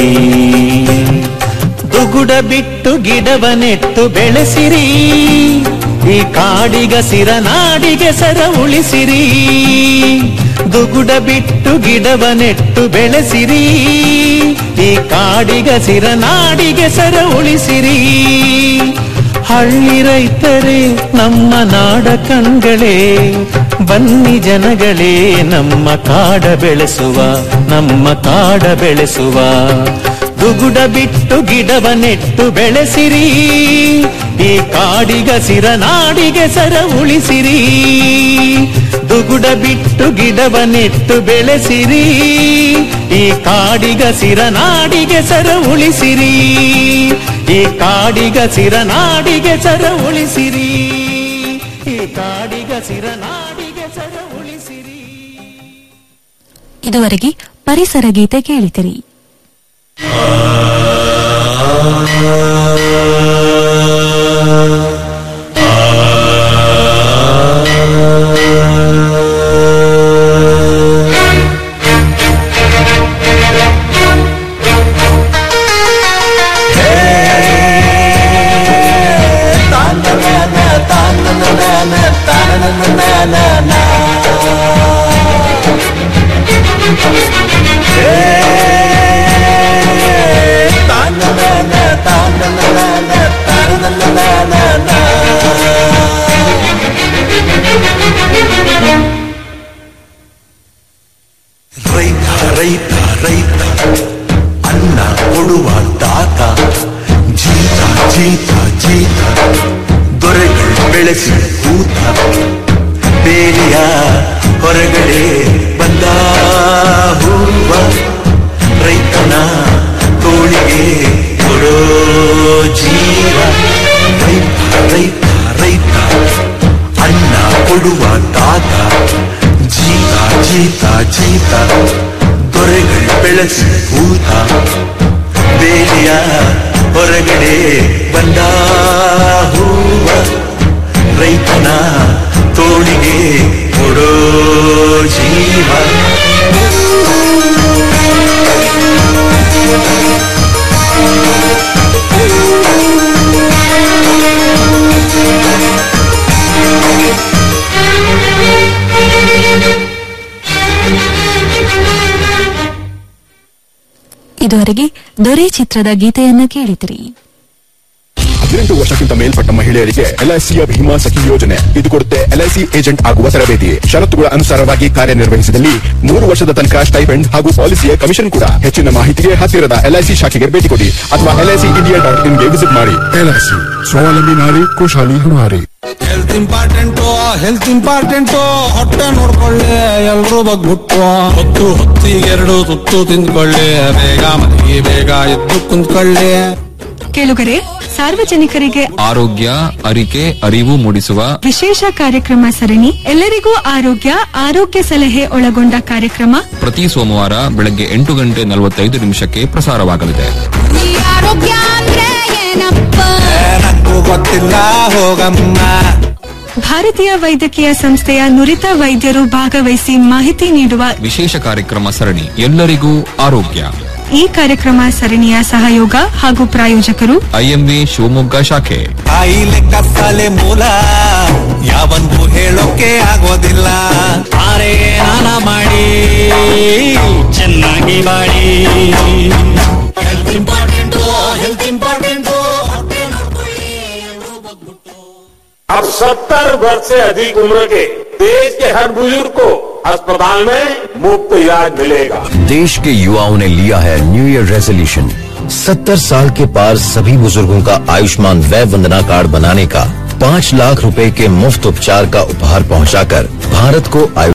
ದುಗುಡ ಬಿಟ್ಟು ಗಿಡವ ನೆಟ್ಟು ಬೆಳೆಸಿರಿ ಈ ಕಾಡಿಗಸಿರ ನಾಡಿಗೆ ಸರ ಉಳಿಸಿರಿ ದುಗುಡ ಬಿಟ್ಟು ಗಿಡವ ನೆಟ್ಟು ಬೆಳೆಸಿರಿ ಈ ಕಾಡಿಗಸಿರ ನಾಡಿಗೆ ಸರ ಉಳಿಸಿರಿ ಹಳ್ಳಿ ರೈತರೇ ನಮ್ಮ ನಾಡ ಕಣ್ಗಳೇ ಬನ್ನಿ ಜನಗಳೇ ನಮ್ಮ ಕಾಡ ಬೆಳೆಸುವ ನಮ್ಮ ಕಾಡ ಬೆಳೆಸುವ ದುಗುಡ ಬಿಟ್ಟು ಗಿಡವ ನೆಟ್ಟು ಬೆಳೆಸಿರಿ ಈ ಕಾಡಿಗಸಿರ ನಾಡಿಗೆ ಸರ ಉಳಿಸಿರಿ ದುಗುಡ ಬಿಟ್ಟು ಗಿಡವ ನೆಟ್ಟು ಬೆಳೆಸಿರಿ ಈ ಕಾಡಿಗಸಿರ ನಾಡಿಗೆ ಸರ ಉಳಿಸಿರಿ ಈ ಕಾಡಿಗಸಿರ ನಾಡಿಗೆ ಸರ ಉಳಿಸಿರಿ ಈ ಕಾಡಿಗಸಿರ ನಾಡಿಗೆ ಸರ ಉಳಿಸಿರಿ ಇದುವರೆಗೆ ಪರಿಸರ ಗೀತೆ ಕೇಳಿದಿರಿ ರೈತ ರೈತ ರೈತ ಅನ್ನ ಕೊಡುವ ತಾತ ಜೀತ ಜೀತ ಜೀತ ದೊರೆಗಳು ಬೆಳೆಸಿ ಕೂತ ಬೇಲಿಯ ಹೊರಗಡೆ ಬಂದ ಹೂವ ರೈತನ ತೋಳಿಗೆ ಕೊಡೋ ಜೀವ ರೈತ ರೈತ ರೈತ ಅನ್ನ ಕೊಡುವ ತಾತ ಜೀತ ಜೀತ ಜೀತ ದೊರೆಗಳು ಬೆಳೆಸಿ ಭೂತ ಬೇಲಿಯ ಹೊರಗಡೆ ಬಂದ ಹೂವ ರೈತನ ತೋಳಿಗೆ ಕೊಡೋ ಜೀವ ಇದುವರೆಗೆ ದೊರೆ ಚಿತ್ರದ ಗೀತೆಯನ್ನ ಕೇಳಿದಿರಿ ಹದಿನೆಂಟು ವರ್ಷಕ್ಕಿಂತ ಮೇಲ್ಪಟ್ಟ ಮಹಿಳೆಯರಿಗೆ ಎಲ್ಐಸಿಯ ಭೀಮಾ ಸಖಿ ಯೋಜನೆ ಇದು ಕೊಡುತ್ತೆ ಎಲ್ಐಸಿ ಏಜೆಂಟ್ ಆಗುವ ತರಬೇತಿ ಷರತ್ತುಗಳ ಅನುಸಾರವಾಗಿ ಕಾರ್ಯನಿರ್ವಹಿಸಿದಲ್ಲಿ ಮೂರು ವರ್ಷದ ತನಕ ಸ್ಟೈಪೆಂಡ್ ಹಾಗೂ ಪಾಲಿಸಿಯ ಕಮಿಷನ್ ಕೂಡ ಹೆಚ್ಚಿನ ಮಾಹಿತಿಗೆ ಹತ್ತಿರದ ಎಲ್ಐಸಿ ಶಾಖೆಗೆ ಭೇಟಿ ಕೊಡಿ ಅಥವಾ ಎಲ್ಐಸಿ ಇಂಡಿಯಾ ಡಾಟ್ ಇನ್ಗೆ ವಿಸಿಟ್ ಮಾಡಿ ಎಲ್ಐಸಿ ಸ್ವಾವಲಂಬಿ ನಾರಿ ಖುಷಾಲಿ ಹಣಾರಿ ಹೆಲ್ತ್ ಇಂಪಾರ್ಟೆಂಟು ಹೆಲ್ತ್ ಇಂಪಾರ್ಟೆಂಟು ಹೊಟ್ಟೆ ನೋಡ್ಕೊಳ್ಳಿ ಎಲ್ರೂ ಬಗ್ಬಿಟ್ಟು ಹೊತ್ತು ಹೊತ್ತಿಗೆ ಎರಡು ತುತ್ತು ತಿಂದ್ಕೊಳ್ಳಿ ಬೇಗ ಮನೆಗೆ ಬೇಗ ಎದ್ದು ಕುಂತ್ಕೊಳ್ಳಿ ಕೇಳುಗರೆ ಸಾರ್ವಜನಿಕರಿಗೆ ಆರೋಗ್ಯ ಅರಿಕೆ ಅರಿವು ಮೂಡಿಸುವ ವಿಶೇಷ ಕಾರ್ಯಕ್ರಮ ಸರಣಿ ಎಲ್ಲರಿಗೂ ಆರೋಗ್ಯ ಆರೋಗ್ಯ ಸಲಹೆ ಒಳಗೊಂಡ ಕಾರ್ಯಕ್ರಮ ಪ್ರತಿ ಸೋಮವಾರ ಬೆಳಗ್ಗೆ ಎಂಟು ಗಂಟೆ ನಲವತ್ತೈದು ನಿಮಿಷಕ್ಕೆ ಪ್ರಸಾರವಾಗಲಿದೆ ಆರೋಗ್ಯ ಅಂದ್ರೆ ಏನಪ್ಪ ನಂಗೂ ಗೊತ್ತಿಲ್ಲ ಹೋಗಮ್ಮ ಭಾರತೀಯ ವೈದ್ಯಕೀಯ ಸಂಸ್ಥೆಯ ನುರಿತ ವೈದ್ಯರು ಭಾಗವಹಿಸಿ ಮಾಹಿತಿ ನೀಡುವ ವಿಶೇಷ ಕಾರ್ಯಕ್ರಮ ಸರಣಿ ಎಲ್ಲರಿಗೂ ಆರೋಗ್ಯ ಈ ಕಾರ್ಯಕ್ರಮ ಸರಣಿಯ ಸಹಯೋಗ ಹಾಗೂ ಪ್ರಾಯೋಜಕರು ಐಎಂವಿ ಶಿವಮೊಗ್ಗ ಶಾಖೆ ಕಾಯಿಲೆ ಕತ್ತಲೆ ಮೂಲ ಯಾವನ್ಗೂ ಹೇಳೋಕೆ ಆಗೋದಿಲ್ಲ ಆರೆ ನಾನ ಮಾಡಿ ಚೆನ್ನಾಗಿ ಮಾಡಿ ಹೆಲ್ತ್ ಇಂಪಾರ್ಟೆಂಟು ಹೆಲ್ತ್ ಇಂಪಾರ್ಟೆಂಟು अब सत्तर वर्ष से अधिक उम्र के देश के हर बुजुर्ग को अस्पताल में मुफ्त इलाज मिलेगा देश के युवाओं ने लिया है न्यू ईयर रेजोल्यूशन सत्तर साल के पार सभी बुजुर्गों का आयुष्मान वय वंदना कार्ड बनाने का पाँच लाख रुपए के मुफ्त उपचार का उपहार पहुंचाकर भारत को आयु